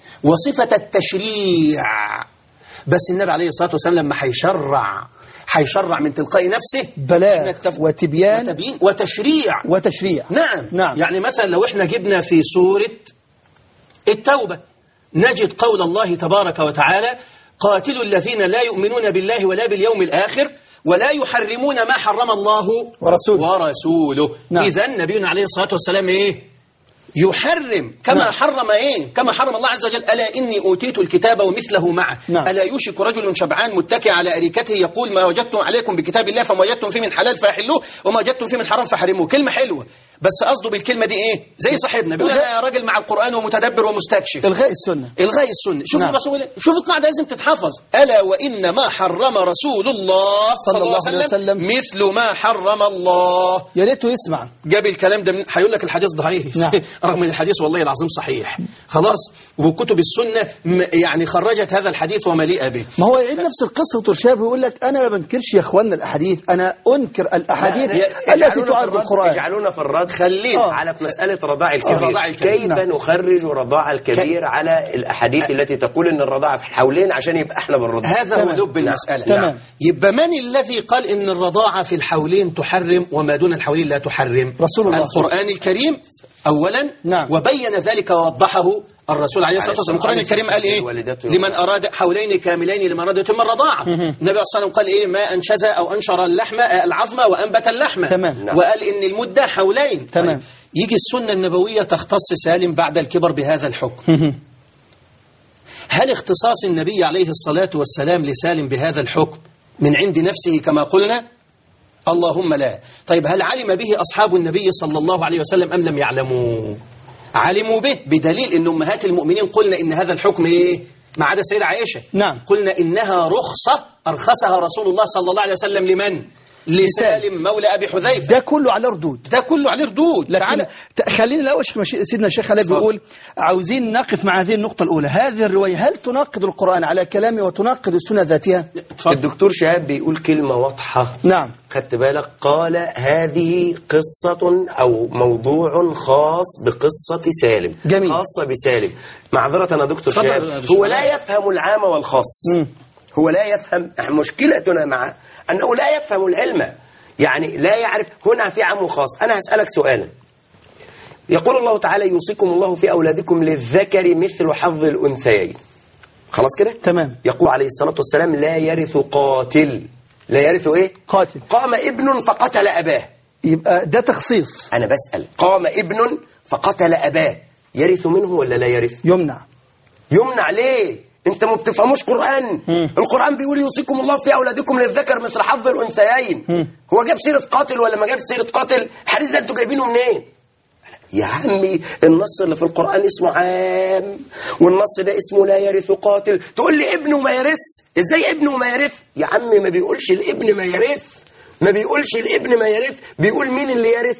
وصفة التشريع بس النبي عليه الصلاة والسلام لما هيشرع هيشرع من تلقاء نفسه بلاغ إحنا التف- وتبيان وتبيين وتشريع وتشريع نعم نعم. يعني مثلا لو احنا جبنا في سورة التوبة نجد قول الله تبارك وتعالى قاتلوا الذين لا يؤمنون بالله ولا باليوم الآخر ولا يحرمون ما حرم الله ورسوله. ورسوله نعم. إذا نبينا عليه الصلاة والسلام إيه يحرم كما نعم. حرم ايه كما حرم الله عز وجل الا اني اوتيت الكتاب ومثله معه نعم. الا يوشك رجل شبعان متكئ على اريكته يقول ما وجدتم عليكم بكتاب الله فما وجدتم فيه من حلال فاحلوه وما وجدتم فيه من حرام فحرموه كلمه حلوه بس قصده بالكلمه دي ايه زي صاحبنا بيقول انا راجل مع القران ومتدبر ومستكشف الغاء السنة الغاء السنه شوف نعم. الرسول شوف القاعده لازم تتحفظ الا وان ما حرم رسول الله صلى الله عليه وسلم مثل ما حرم الله يا ريته يسمع جاب الكلام ده من هيقول لك الحديث ضعيف نعم. رغم ان الحديث والله العظيم صحيح خلاص وكتب السنه م- يعني خرجت هذا الحديث ومليئه به ما هو يعيد نفس القصة وترشاب ويقول لك أنا ما بنكرش يا إخواننا الأحاديث أنا أنكر الأحاديث التي اجعلونا في تعارض الرد- القرآن اجعلونا في الرد خلينا. على مسألة رضاع الكبير رضاع الكبير. كيف نعم. نخرج رضاع الكبير على الأحاديث التي تقول أن الرضاعة في الحولين عشان يبقى احنا بنرد هذا هو تمام. لب المسألة تمام. يبقى من الذي قال إن الرضاعة في الحولين تحرم وما دون الحولين لا تحرم رسول الله. القرآن الكريم أولا نعم. وبين ذلك ووضحه الرسول عليه الصلاة والسلام القرآن الكريم قال إيه والدته لمن أراد حولين كاملين لمن أراد يتم الرضاعة النبي صلى الله عليه وسلم قال إيه ما أنشز أو أنشر اللحم آه، العظم وأنبت اللحم تمام. نعم. وقال إن المدة حولين تمام. طيب. يجي السنة النبوية تختص سالم بعد الكبر بهذا الحكم هل اختصاص النبي عليه الصلاة والسلام لسالم بهذا الحكم من عند نفسه كما قلنا اللهم لا طيب هل علم به أصحاب النبي صلى الله عليه وسلم أم لم يعلموا علموا به بدليل أن أمهات المؤمنين قلنا إن هذا الحكم إيه ما عدا السيدة عائشة نعم. قلنا إنها رخصة أرخصها رسول الله صلى الله عليه وسلم لمن لسالم مولى أبي حذيفة ده كله على ردود ده كله عليه ردود لكن تعالى ت- خلينا الأول شيخ مشي- سيدنا الشيخ علاء اتفضل. بيقول عاوزين نقف مع هذه النقطة الأولى هذه الرواية هل تناقض القرآن على كلامه وتناقض السنة ذاتها اتفضل. الدكتور شهاب بيقول كلمة واضحة نعم خدت بالك قال هذه قصة أو موضوع خاص بقصة سالم جميل. خاصة بسالم معذرة أنا دكتور اتفضل شهاب يا دكتور. هو لا يفهم العام والخاص مم. هو لا يفهم مشكلتنا معه أنه لا يفهم العلم يعني لا يعرف هنا في عام وخاص أنا هسألك سؤالا يقول الله تعالى يوصيكم الله في أولادكم للذكر مثل حظ الأنثيين خلاص كده تمام يقول عليه الصلاة والسلام لا يرث قاتل لا يرث ايه قاتل قام ابن فقتل أباه يبقى ده تخصيص أنا بسأل قام ابن فقتل أباه يرث منه ولا لا يرث يمنع يمنع ليه انت ما بتفهموش قرآن القرآن بيقول يوصيكم الله في أولادكم للذكر مثل حظ الأنثيين هو جاب سيرة قاتل ولا ما جاب سيرة قاتل الحديث ده انتوا جايبينه منين يا عمي النص اللي في القرآن اسمه عام والنص ده اسمه لا يرث قاتل تقول لي ابنه ما يرث ازاي ابنه ما يرث يا عمي ما بيقولش الابن ما يرث ما بيقولش الابن ما يرث بيقول مين اللي يرث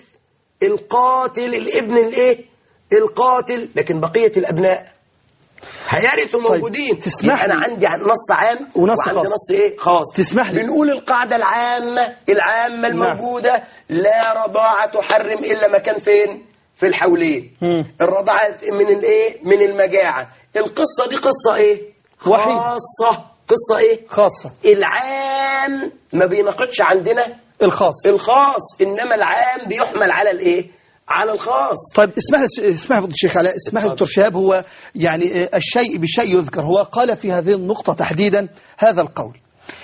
القاتل الابن الايه القاتل لكن بقية الأبناء هيرثوا موجودين تسمح يبقى انا لي. عندي نص عام ونص وعندي خاص. نص ايه خاص تسمح لي. بنقول القاعدة العامة العامة نعم. الموجودة لا رضاعة تحرم إلا مكان فين في الحولين مم. الرضاعة من الايه من المجاعة القصة دي قصة ايه وحي. خاصة قصة ايه خاصة العام ما بيناقضش عندنا الخاص الخاص انما العام بيحمل على الايه على الخاص طيب اسمح اسمح فضل الشيخ علاء اسمح دكتور شهاب هو يعني آه، الشيء بالشيء يذكر هو قال في هذه النقطة تحديدا هذا القول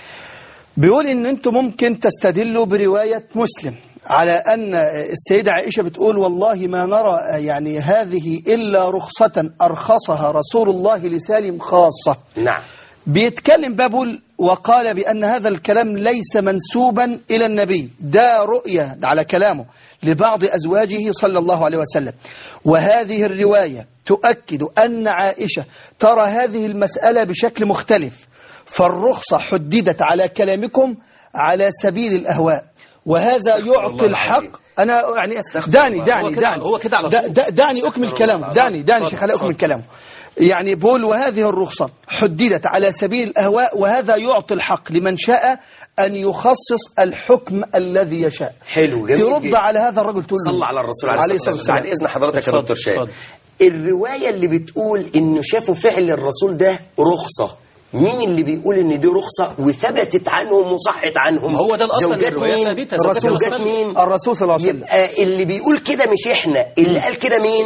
بيقول ان انتم ممكن تستدلوا برواية مسلم على ان السيدة عائشة بتقول والله ما نرى يعني هذه إلا رخصة أرخصها رسول الله لسالم خاصة نعم بيتكلم بابل وقال بأن هذا الكلام ليس منسوبا إلى النبي ده رؤية ده على كلامه لبعض أزواجه صلى الله عليه وسلم وهذه الرواية تؤكد أن عائشة ترى هذه المسألة بشكل مختلف فالرخصة حددت على كلامكم على سبيل الأهواء وهذا الله يعطي الحق العظيم. أنا يعني دعني الله. دعني هو كده- دعني هو كده على دا- طول. دا- دعني أكمل كلامه دعني دعني اتفضل، شيخ علاء أكمل اتفضل. كلامه يعني بول وهذه الرخصة حددت على سبيل الأهواء وهذا يعطي الحق لمن شاء أن يخصص الحكم الذي يشاء حلو جميل ترد جدا. على هذا الرجل تقول له صلى على الرسول عليه الصلاة والسلام بعد إذن حضرتك يا اتفضل، دكتور شاهد اتفضل. الرواية اللي بتقول إنه شافوا فعل الرسول ده رخصة مين اللي بيقول إن دي رخصة وثبتت عنهم وصحت عنهم ما هو ده الأصل إن زوجات الروايات مين؟ ثابتة، زوجات زوجات الرسول. مين الرسول صلى الله عليه وسلم يبقى اللي بيقول كده مش إحنا اللي قال كده مين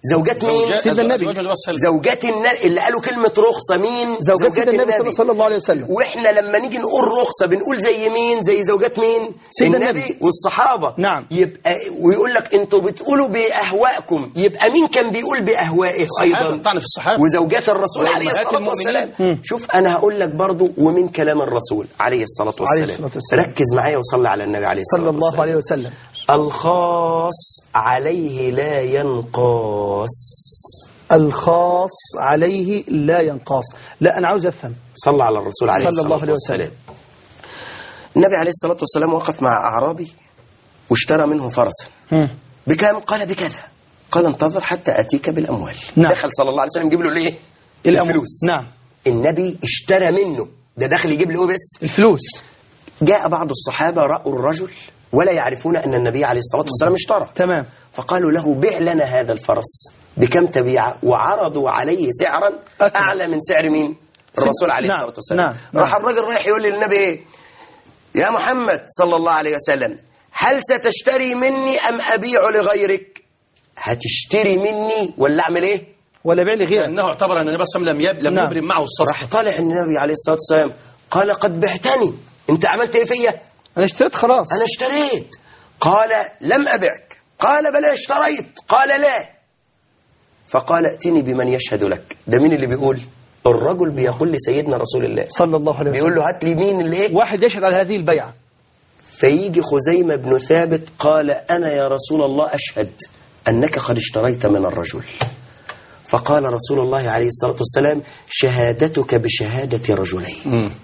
زوجات مين زوجات- سيدنا النبي. زوجات النبي صلى الله عليه وسلم. زوجات النبي اللي قالوا كلمة رخصة مين زوجات سيدنا النبي صلى الله عليه وسلم واحنا لما نيجي نقول رخصة بنقول زي مين زي زوجات مين سيدنا النبي النبي. والصحابة نعم. يبقى ويقول لك انتوا بتقولوا بأهوائكم يبقى مين كان بيقول بأهوائه الصحابة، أيضا طعن في الصحابة. وزوجات الرسول عليه وأمهات الصلاة المؤمنين. والسلام شوف أنا هقول لك برضو ومن كلام الرسول عليه الصلاة والسلام, الصلاة والسلام. ركز معايا وصلي على النبي عليه الصلاة صلى الله والسلام. عليه وسلم الخاص عليه لا ينقاس الخاص عليه لا ينقاص لا أنا عاوز أفهم صلى على الرسول عليه صلى الصلاة الله عليه والسلام وسلم. النبي عليه الصلاة والسلام وقف مع أعرابي واشترى منه فرسا مم. بكام قال بكذا قال انتظر حتى أتيك بالأموال نعم. دخل صلى الله عليه وسلم يجيب له ليه الأموال. الفلوس نعم النبي اشترى منه ده داخل يجيب له إيه بس الفلوس جاء بعض الصحابة رأوا الرجل ولا يعرفون أن النبي عليه الصلاة والسلام اشترى تمام فقالوا له بع لنا هذا الفرس بكم تبيعه وعرضوا عليه سعرا أكبر. أعلى من سعر مين الرسول عليه نعم، الصلاة والسلام نعم، نعم. راح الراجل رايح يقول للنبي ايه يا محمد صلى الله عليه وسلم هل ستشتري مني أم أبيع لغيرك هتشتري مني ولا أعمل إيه ولا بيع لي غيرك لأنه اعتبر أن النبي صلى الله عليه وسلم لم يب- لم نعم. يبرم معه الصفقة راح طالع النبي عليه الصلاة والسلام قال قد بعتني أنت عملت إيه فيا أنا اشتريت خلاص أنا اشتريت قال لم أبعك قال بل اشتريت قال لا فقال ائتني بمن يشهد لك ده مين اللي بيقول الرجل بيقول لسيدنا رسول الله صلى الله عليه بيقول وسلم له هات لي مين اللي ايه واحد يشهد على هذه البيعة فيجي خزيمة بن ثابت قال أنا يا رسول الله أشهد أنك قد اشتريت من الرجل فقال رسول الله عليه الصلاة والسلام شهادتك بشهادة رجلين مم.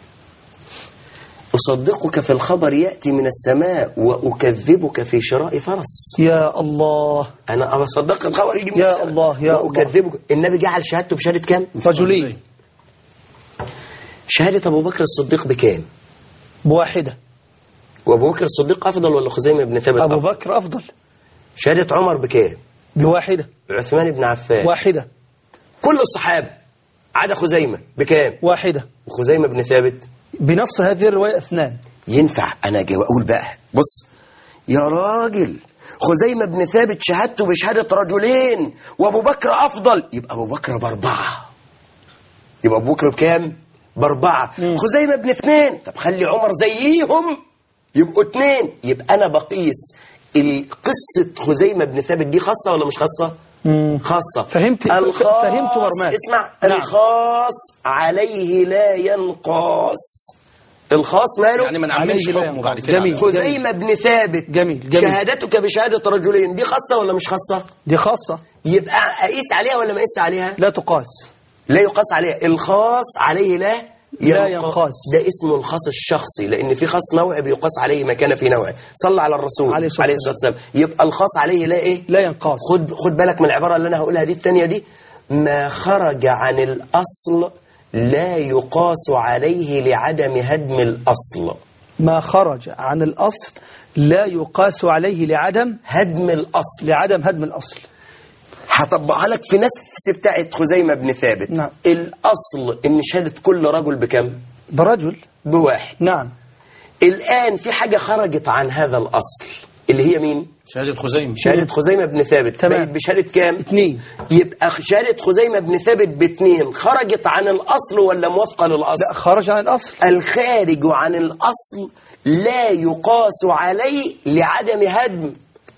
أصدقك في الخبر يأتي من السماء وأكذبك في شراء فرس يا الله أنا أصدق الخبر يجي من يا السماء الله، يا وأكذبك النبي جعل شهادته بشهادة كام؟ رجلين شهادة أبو بكر الصديق بكام؟ بواحدة وأبو بكر الصديق أفضل ولا خزيمة بن ثابت أبو أفضل؟ بكر أفضل شهادة عمر بكام؟ بواحدة عثمان بن عفان واحدة كل الصحابة عدا خزيمة بكام؟ واحدة وخزيمة بن ثابت بنص هذه الرواية اثنان ينفع أنا أجي وأقول بقى بص يا راجل خزيمة بن ثابت شهادته بشهادة رجلين وأبو بكر أفضل يبقى أبو بكر بأربعة يبقى أبو بكر بكام؟ بأربعة خزيمة بن اثنين طب خلي عمر زيهم يبقوا اثنين يبقى أنا بقيس قصة خزيمة بن ثابت دي خاصة ولا مش خاصة؟ مم. خاصة فهمت- الخاص فهمت مرماك. اسمع نعم. الخاص عليه لا ينقاص الخاص ماله يعني ما نعملش عليه لا حكمه بعد ينقص. كده جميل. خزيمة بن ثابت جميل، جميل. شهادتك بشهادة رجلين دي خاصة ولا مش خاصة دي خاصة يبقى أقيس عليها ولا ما أقيس عليها لا تقاس لا يقاس عليها الخاص عليه لا لا ينقاس. ده اسمه الخاص الشخصي لأن في خاص نوع بيقاس عليه ما كان في نوع صلى على الرسول عليه الصلاة عليه الصلاة والسلام يبقى الخاص عليه لا إيه لا ينقاس خد خد بالك من العبارة اللي أنا هقولها دي التانية دي ما خرج عن الأصل لا يقاس عليه لعدم هدم الأصل ما خرج عن الأصل لا يقاس عليه لعدم هدم الأصل لعدم هدم الأصل هطبقها لك في نفس بتاعة خزيمة بن ثابت نعم. الأصل إن شهادة كل رجل بكم برجل بواحد نعم الآن في حاجة خرجت عن هذا الأصل اللي هي مين شهادة خزيمة شهادة خزيمة بن ثابت تمام. بقت بشهادة كام اثنين يبقى شهادة خزيمة بن ثابت باثنين خرجت عن الأصل ولا موافقة للأصل لا خرج عن الأصل الخارج عن الأصل لا يقاس عليه لعدم هدم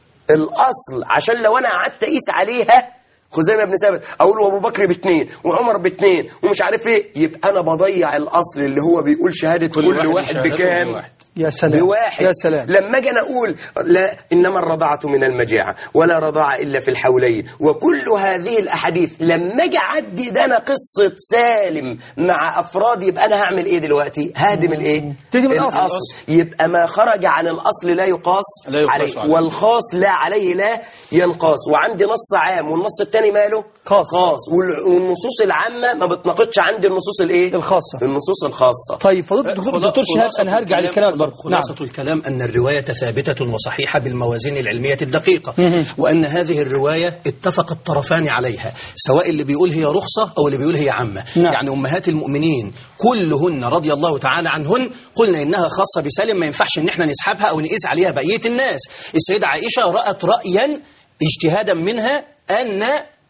الأصل عشان لو أنا قعدت أقيس عليها خزيمة بن ثابت أقول له أبو بكر باثنين وعمر باثنين ومش عارف إيه يبقى أنا بضيع الأصل اللي هو بيقول شهادة كل, كل واحد شهادته بكام بواحد. يا سلام بواحد يا سلام لما اجي انا اقول لا انما الرضاعه من المجاعه ولا رضاعه الا في الحولين وكل هذه الاحاديث لما اجي اعدي ده انا قصه سالم مع افراد يبقى انا هعمل ايه دلوقتي ههدم الايه تهدم الأصل. يبقى ما خرج عن الاصل لا يقاس, لا يقاس عليه عليه. والخاص لا عليه لا ينقاس وعندي نص عام والنص الثاني ماله خاص. خاص وال- والنصوص العامه ما بتناقضش عندي النصوص الايه الخاصة. النصوص الخاصه طيب فضيلة الدكتور خلا- دكتور شهاب خلاصة أنا هرجع الكلام- لكلامك برضه نعم خلاصة الكلام أن الرواية ثابتة وصحيحة بالموازين العلمية الدقيقة وأن هذه الرواية اتفق الطرفان عليها سواء اللي بيقول هي رخصة أو اللي بيقول هي عامة نعم. يعني أمهات المؤمنين كلهن رضي الله تعالى عنهن قلنا إنها خاصة بسالم ما ينفعش إن احنا نسحبها أو نقيس عليها بقية الناس السيدة عائشة رأت رأيا اجتهادا منها أن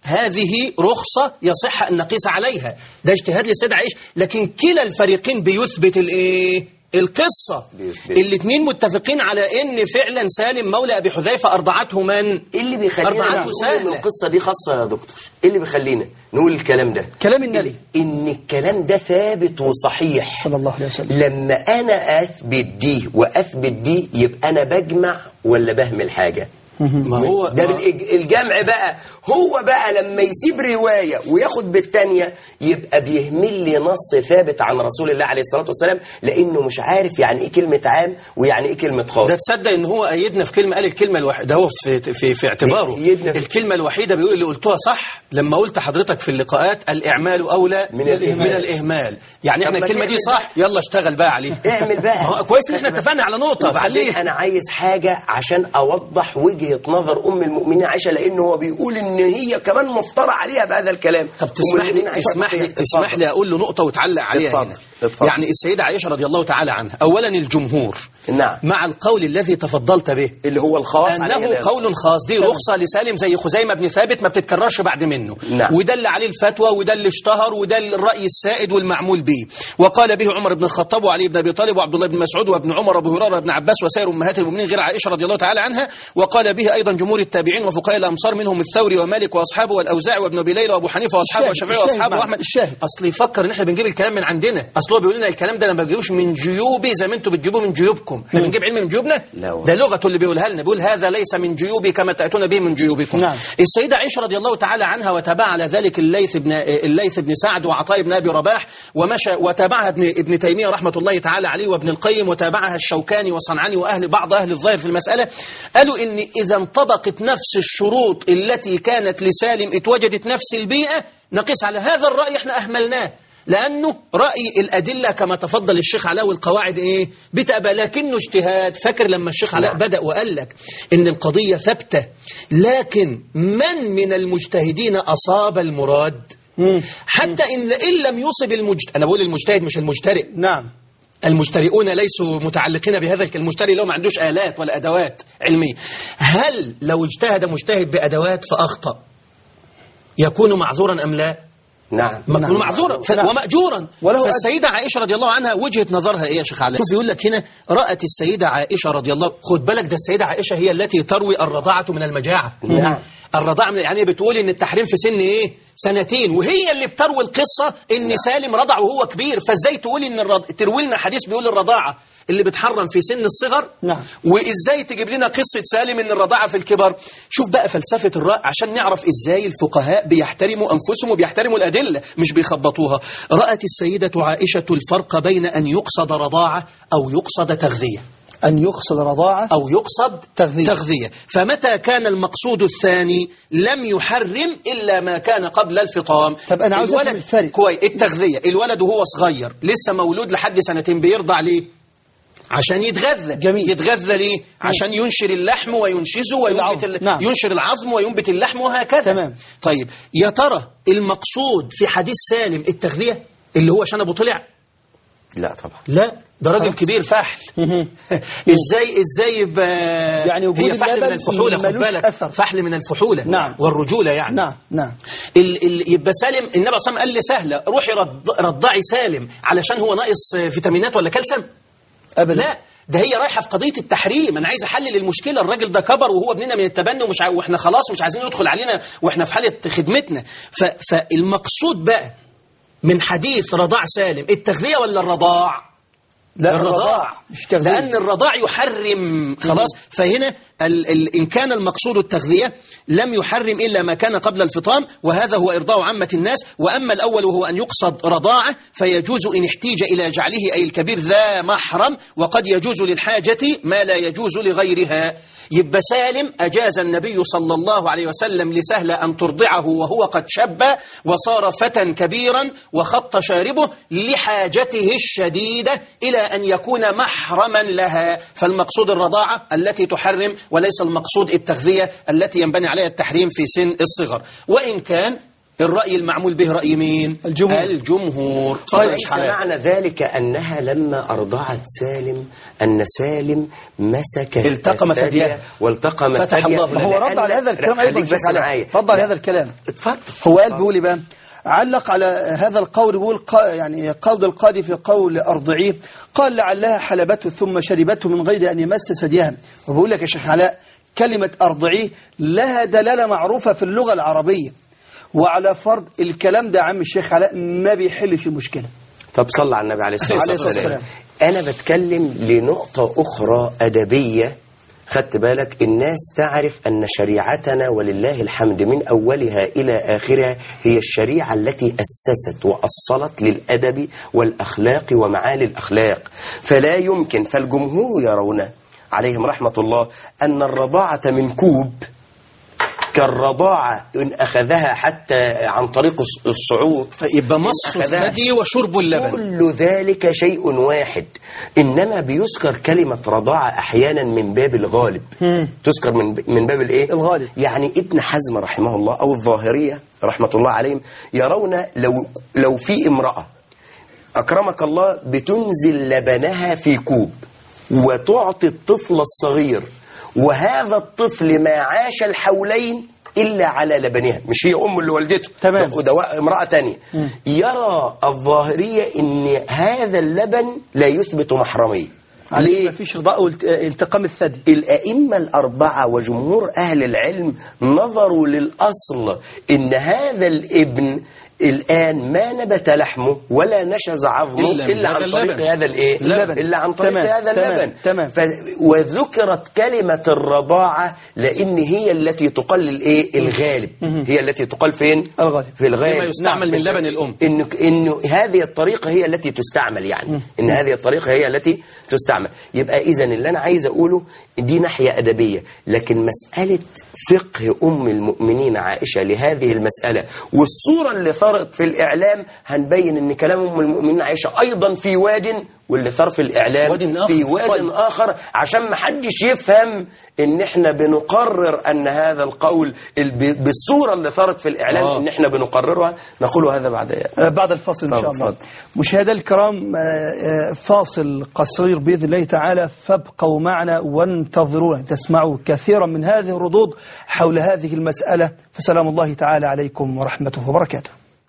هذه رخصة يصح أن نقيس عليها ده اجتهاد للسيدة عائشة لكن كلا الفريقين بيثبت الايه القصة بيثبت. الاثنين متفقين على ان فعلا سالم مولى ابي حذيفه ارضعته من ايه اللي بيخلينا أربعة نقول سهلة. ان القصه دي خاصه يا دكتور ايه اللي بيخلينا نقول الكلام ده كلام النبي ان الكلام ده ثابت وصحيح صلى الله عليه وسلم لما انا اثبت دي واثبت دي يبقى انا بجمع ولا بهمل حاجه ما هو ده ما- بالإج- الجمع بقى هو بقى لما يسيب رواية وياخد بالتانية يبقى بيهمل لي نص ثابت عن رسول الله عليه الصلاة والسلام لأنه مش عارف يعني إيه كلمة عام ويعني إيه كلمة خاص ده تصدق ان هو ايدنا في كلمه قال الكلمه الوحيده ده هو في في في اعتباره يدنا في- الكلمه الوحيده بيقول اللي قلتوها صح لما قلت حضرتك في اللقاءات الاعمال اولى من الإهمال. من الاهمال يعني احنا طب ما الكلمه دي نعمل صح يلا اشتغل بقى عليها اعمل بقى ما هو كويس ان احنا اتفقنا على نقطه وبعدين خليها انا عايز حاجه عشان اوضح وجهه نظر ام المؤمنين عائشه لان هو بيقول ان هي كمان مفترى عليها بهذا الكلام طب أم تسمح المؤمنين لي عائشة تسمح لي اتفضل. تسمح لي اقول له نقطه وتعلق عليها اتفضل. هنا اتفضل. يعني السيده عائشه رضي الله تعالى عنها اولا الجمهور نعم مع القول الذي تفضلت به اللي هو الخاص عليه أنه الآن. قول خاص دي رخصة لسالم زي خزيمة بن ثابت ما بتتكررش بعد منه نعم. وده اللي عليه الفتوى وده اللي اشتهر وده الرأي السائد والمعمول به وقال به عمر بن الخطاب وعلي بن أبي طالب وعبد الله بن مسعود وابن عمر وابو هريرة وابن عباس وسائر أمهات المؤمنين غير عائشة رضي الله تعالى عنها وقال به أيضا جمهور التابعين وفقهاء الأمصار منهم الثوري ومالك وأصحابه والأوزاعي وابن أبي ليلى وأبو حنيفة وأصحابه الشاهد- والشافعي الشاهد وأصحابه معنا، وأحمد الشاهد. أصل يفكر إن إحنا بنجيب الكلام من عندنا أصل هو بيقول لنا الكلام ده أنا ما بجيبوش من جيوبي زي ما أنتم بتجيبوه من جيوبكم إحنا بنجيب علم من جيوبنا لا والله. ده لغته اللي بيقولها لنا بيقول هذا ليس من جيوبي كما تأتون به من جيوبكم نعم. السيدة عائشة رضي الله تعالى عنها وتابع على ذلك الليث بن الليث بن سعد وعطاء بن أبي رباح ومشى وتابعها ابن ابن تيمية رحمة الله تعالى عليه وابن القيم وتابعها الشوكاني وصنعاني وأهل بعض أهل الظاهر في المسألة قالوا إن إذا انطبقت نفس الشروط التي كانت لسالم اتوجدت نفس البيئة نقيس على هذا الرأي احنا أهملناه لأنه رأي الأدلة كما تفضل الشيخ علاء والقواعد إيه بتبقى لكنه اجتهاد فاكر لما الشيخ علاء بدأ وقال لك إن القضية ثابتة لكن من من المجتهدين أصاب المراد حتى إن إن لم يصب المجتهد أنا بقول المجتهد مش المجترئ نعم المجترئون ليسوا متعلقين بهذا الك- المجترئ لو ما عندوش آلات ولا أدوات علمية هل لو اجتهد مجتهد بأدوات فأخطأ يكون معذورا أم لا؟ نعم يكون معذورا ف... نعم. ومأجورا وله فالسيدة عائشة رضي الله عنها وجهة نظرها إيه يا شيخ علاء؟ شوف يقول لك هنا رأت السيدة عائشة رضي الله خد بالك ده السيدة عائشة هي التي تروي الرضاعة من المجاعة نعم. الرضاعة من يعني بتقول إن التحريم في سن إيه؟ سنتين وهي اللي بتروي القصة إن سالم رضع وهو كبير فإزاي تقول إن الرض... تروي لنا حديث بيقول الرضاعة اللي بتحرم في سن الصغر نعم. وإزاي تجيب لنا قصة سالم إن الرضاعة في الكبر شوف بقى فلسفة الرأي عشان نعرف إزاي الفقهاء بيحترموا أنفسهم وبيحترموا الأدلة مش بيخبطوها رأت السيدة عائشة الفرق بين أن يقصد رضاعة أو يقصد تغذية أن يقصد رضاعة أو يقصد تغذية. تغذية فمتى كان المقصود الثاني لم يحرم إلا ما كان قبل الفطام طب أنا عاوز أفهم الولد الفرق. كويس التغذية الولد وهو صغير لسه مولود لحد سنتين بيرضع ليه عشان يتغذى جميل. يتغذى ليه عشان ينشر اللحم وينشزه وينبت العظم. ال... نعم. ينشر العظم وينبت اللحم وهكذا تمام. طيب يا ترى المقصود في حديث سالم التغذية اللي هو شنبه طلع لا طبعا لا ده راجل خلاص. كبير فحل ازاي ازاي يبقى يعني وجود هي فحل من اللبن الفحوله خد ملوش بالك أثر. فحل من الفحوله نعم. والرجوله يعني نعم نعم ال ال يبقى سالم النبي صلى الله عليه وسلم قال لي سهله روحي رض رضعي سالم علشان هو ناقص فيتامينات ولا كالسيوم أبدا لا ده هي رايحه في قضيه التحريم انا عايز احلل المشكله الراجل ده كبر وهو ابننا من التبني ومش ع... واحنا خلاص مش عايزين يدخل علينا واحنا في حاله خدمتنا ف... فالمقصود بقى من حديث رضاع سالم التغذيه ولا الرضاع لا الرضاع مش تغذية لأن الرضاع يحرم خلاص فهنا ال ال إن كان المقصود التغذية لم يحرم إلا ما كان قبل الفطام وهذا هو إرضاء عامة الناس وأما الأول وهو أن يقصد رضاعة فيجوز إن احتيج إلى جعله أي الكبير ذا محرم وقد يجوز للحاجة ما لا يجوز لغيرها يبقى سالم أجاز النبي صلى الله عليه وسلم لسهل أن ترضعه وهو قد شب وصار فتى كبيرا وخط شاربه لحاجته الشديدة إلى أن يكون محرما لها فالمقصود الرضاعة التي تحرم وليس المقصود التغذية التي ينبني عليها التحريم في سن الصغر وإن كان الرأي المعمول به رأي مين الجمهور. الجمهور طيب، مش ليس حلال. معنى ذلك أنها لما أرضعت سالم أن سالم مسك التقم الثدي ثديها. والتقم فتح ثديه الله له. هو رد لأن- على هذا الكلام خليك أيضا بس شيخ علاء. معايا رد على لا. هذا الكلام اتفضل هو قال بيقول إيه بقى علق على هذا القول بيقول قا يعني قول القاضي في قول أرضعيه قال لعلها حلبته ثم شربته من غير أن يمس ثديها وبقول لك يا شيخ علاء كلمة أرضعيه لها دلالة معروفة في اللغة العربية وعلى فرض الكلام ده يا عم الشيخ علاء ما بيحلش المشكلة طب صلى على النبي عليه الصلاة عليه الصلاة والسلام أنا بتكلم لنقطة أخرى أدبية خدت بالك الناس تعرف أن شريعتنا ولله الحمد من أولها إلى آخرها هي الشريعة التي أسست وأصلت للأدب والأخلاق ومعالي الأخلاق فلا يمكن فالجمهور يرون عليهم رحمة الله أن الرضاعة من كوب كالرضاعة إن أخذها حتى عن طريق الص- الصعود يبقى مص أخذها. الثدي وشرب اللبن كل ذلك شيء واحد إنما بيذكر كلمة رضاعة أحيانا من باب الغالب تذكر من من باب الإيه؟ الغالب. يعني ابن حزم رحمه الله أو الظاهرية رحمة الله عليهم يرون لو لو في امرأة أكرمك الله بتنزل لبنها في كوب وتعطي الطفل الصغير وهذا الطفل ما عاش الحولين إلا على لبنها مش هي أم اللي ولدته تمام. ده ده امرأة تانية يرى الظاهرية أن هذا اللبن لا يثبت محرمية عليه ما فيش رضاء والت- التقام الثدي الأئمة الأربعة وجمهور أهل العلم نظروا للأصل إن هذا الابن الآن ما نبت لحمه ولا نشز عظمه إلا إلا, من هذا عن طريق اللبن. هذا الإيه؟ اللبن. إلا عن طريق تمام، هذا تمام، اللبن تمام. ف... وذكرت كلمة الرضاعة لأن هي التي تقل الإيه؟ الغالب هي التي تقل فين؟ الغالب. في الغالب لما يستعمل من لبن الأم. انه انه هذه الطريقه هي التي تستعمل يعني ان هذه الطريقه هي التي تستعمل يبقى اذا اللي انا عايز اقوله دي ناحيه ادبيه لكن مساله فقه ام المؤمنين عائشه لهذه المساله والصوره اللي ثارت في الاعلام هنبين ان كلام ام المؤمنين عائشه ايضا في واد واللي ثار في الاعلام واد آخر. في واد طيب. اخر عشان ما حدش يفهم ان احنا بنقرر ان هذا القول ال- ب- بالصوره اللي ثارت في الاعلام آه. ان احنا بنقررها نقول هذا بعد آه، بعد الفاصل إن شاء طب الله اتفضل. مشاهدينا الكرام آه، آه، فاصل قصير بإذن الله تعالى فابقوا معنا وانتظرونا تسمعوا كثيرا من هذه الردود حول هذه المسألة فسلام الله تعالى عليكم ورحمته وبركاته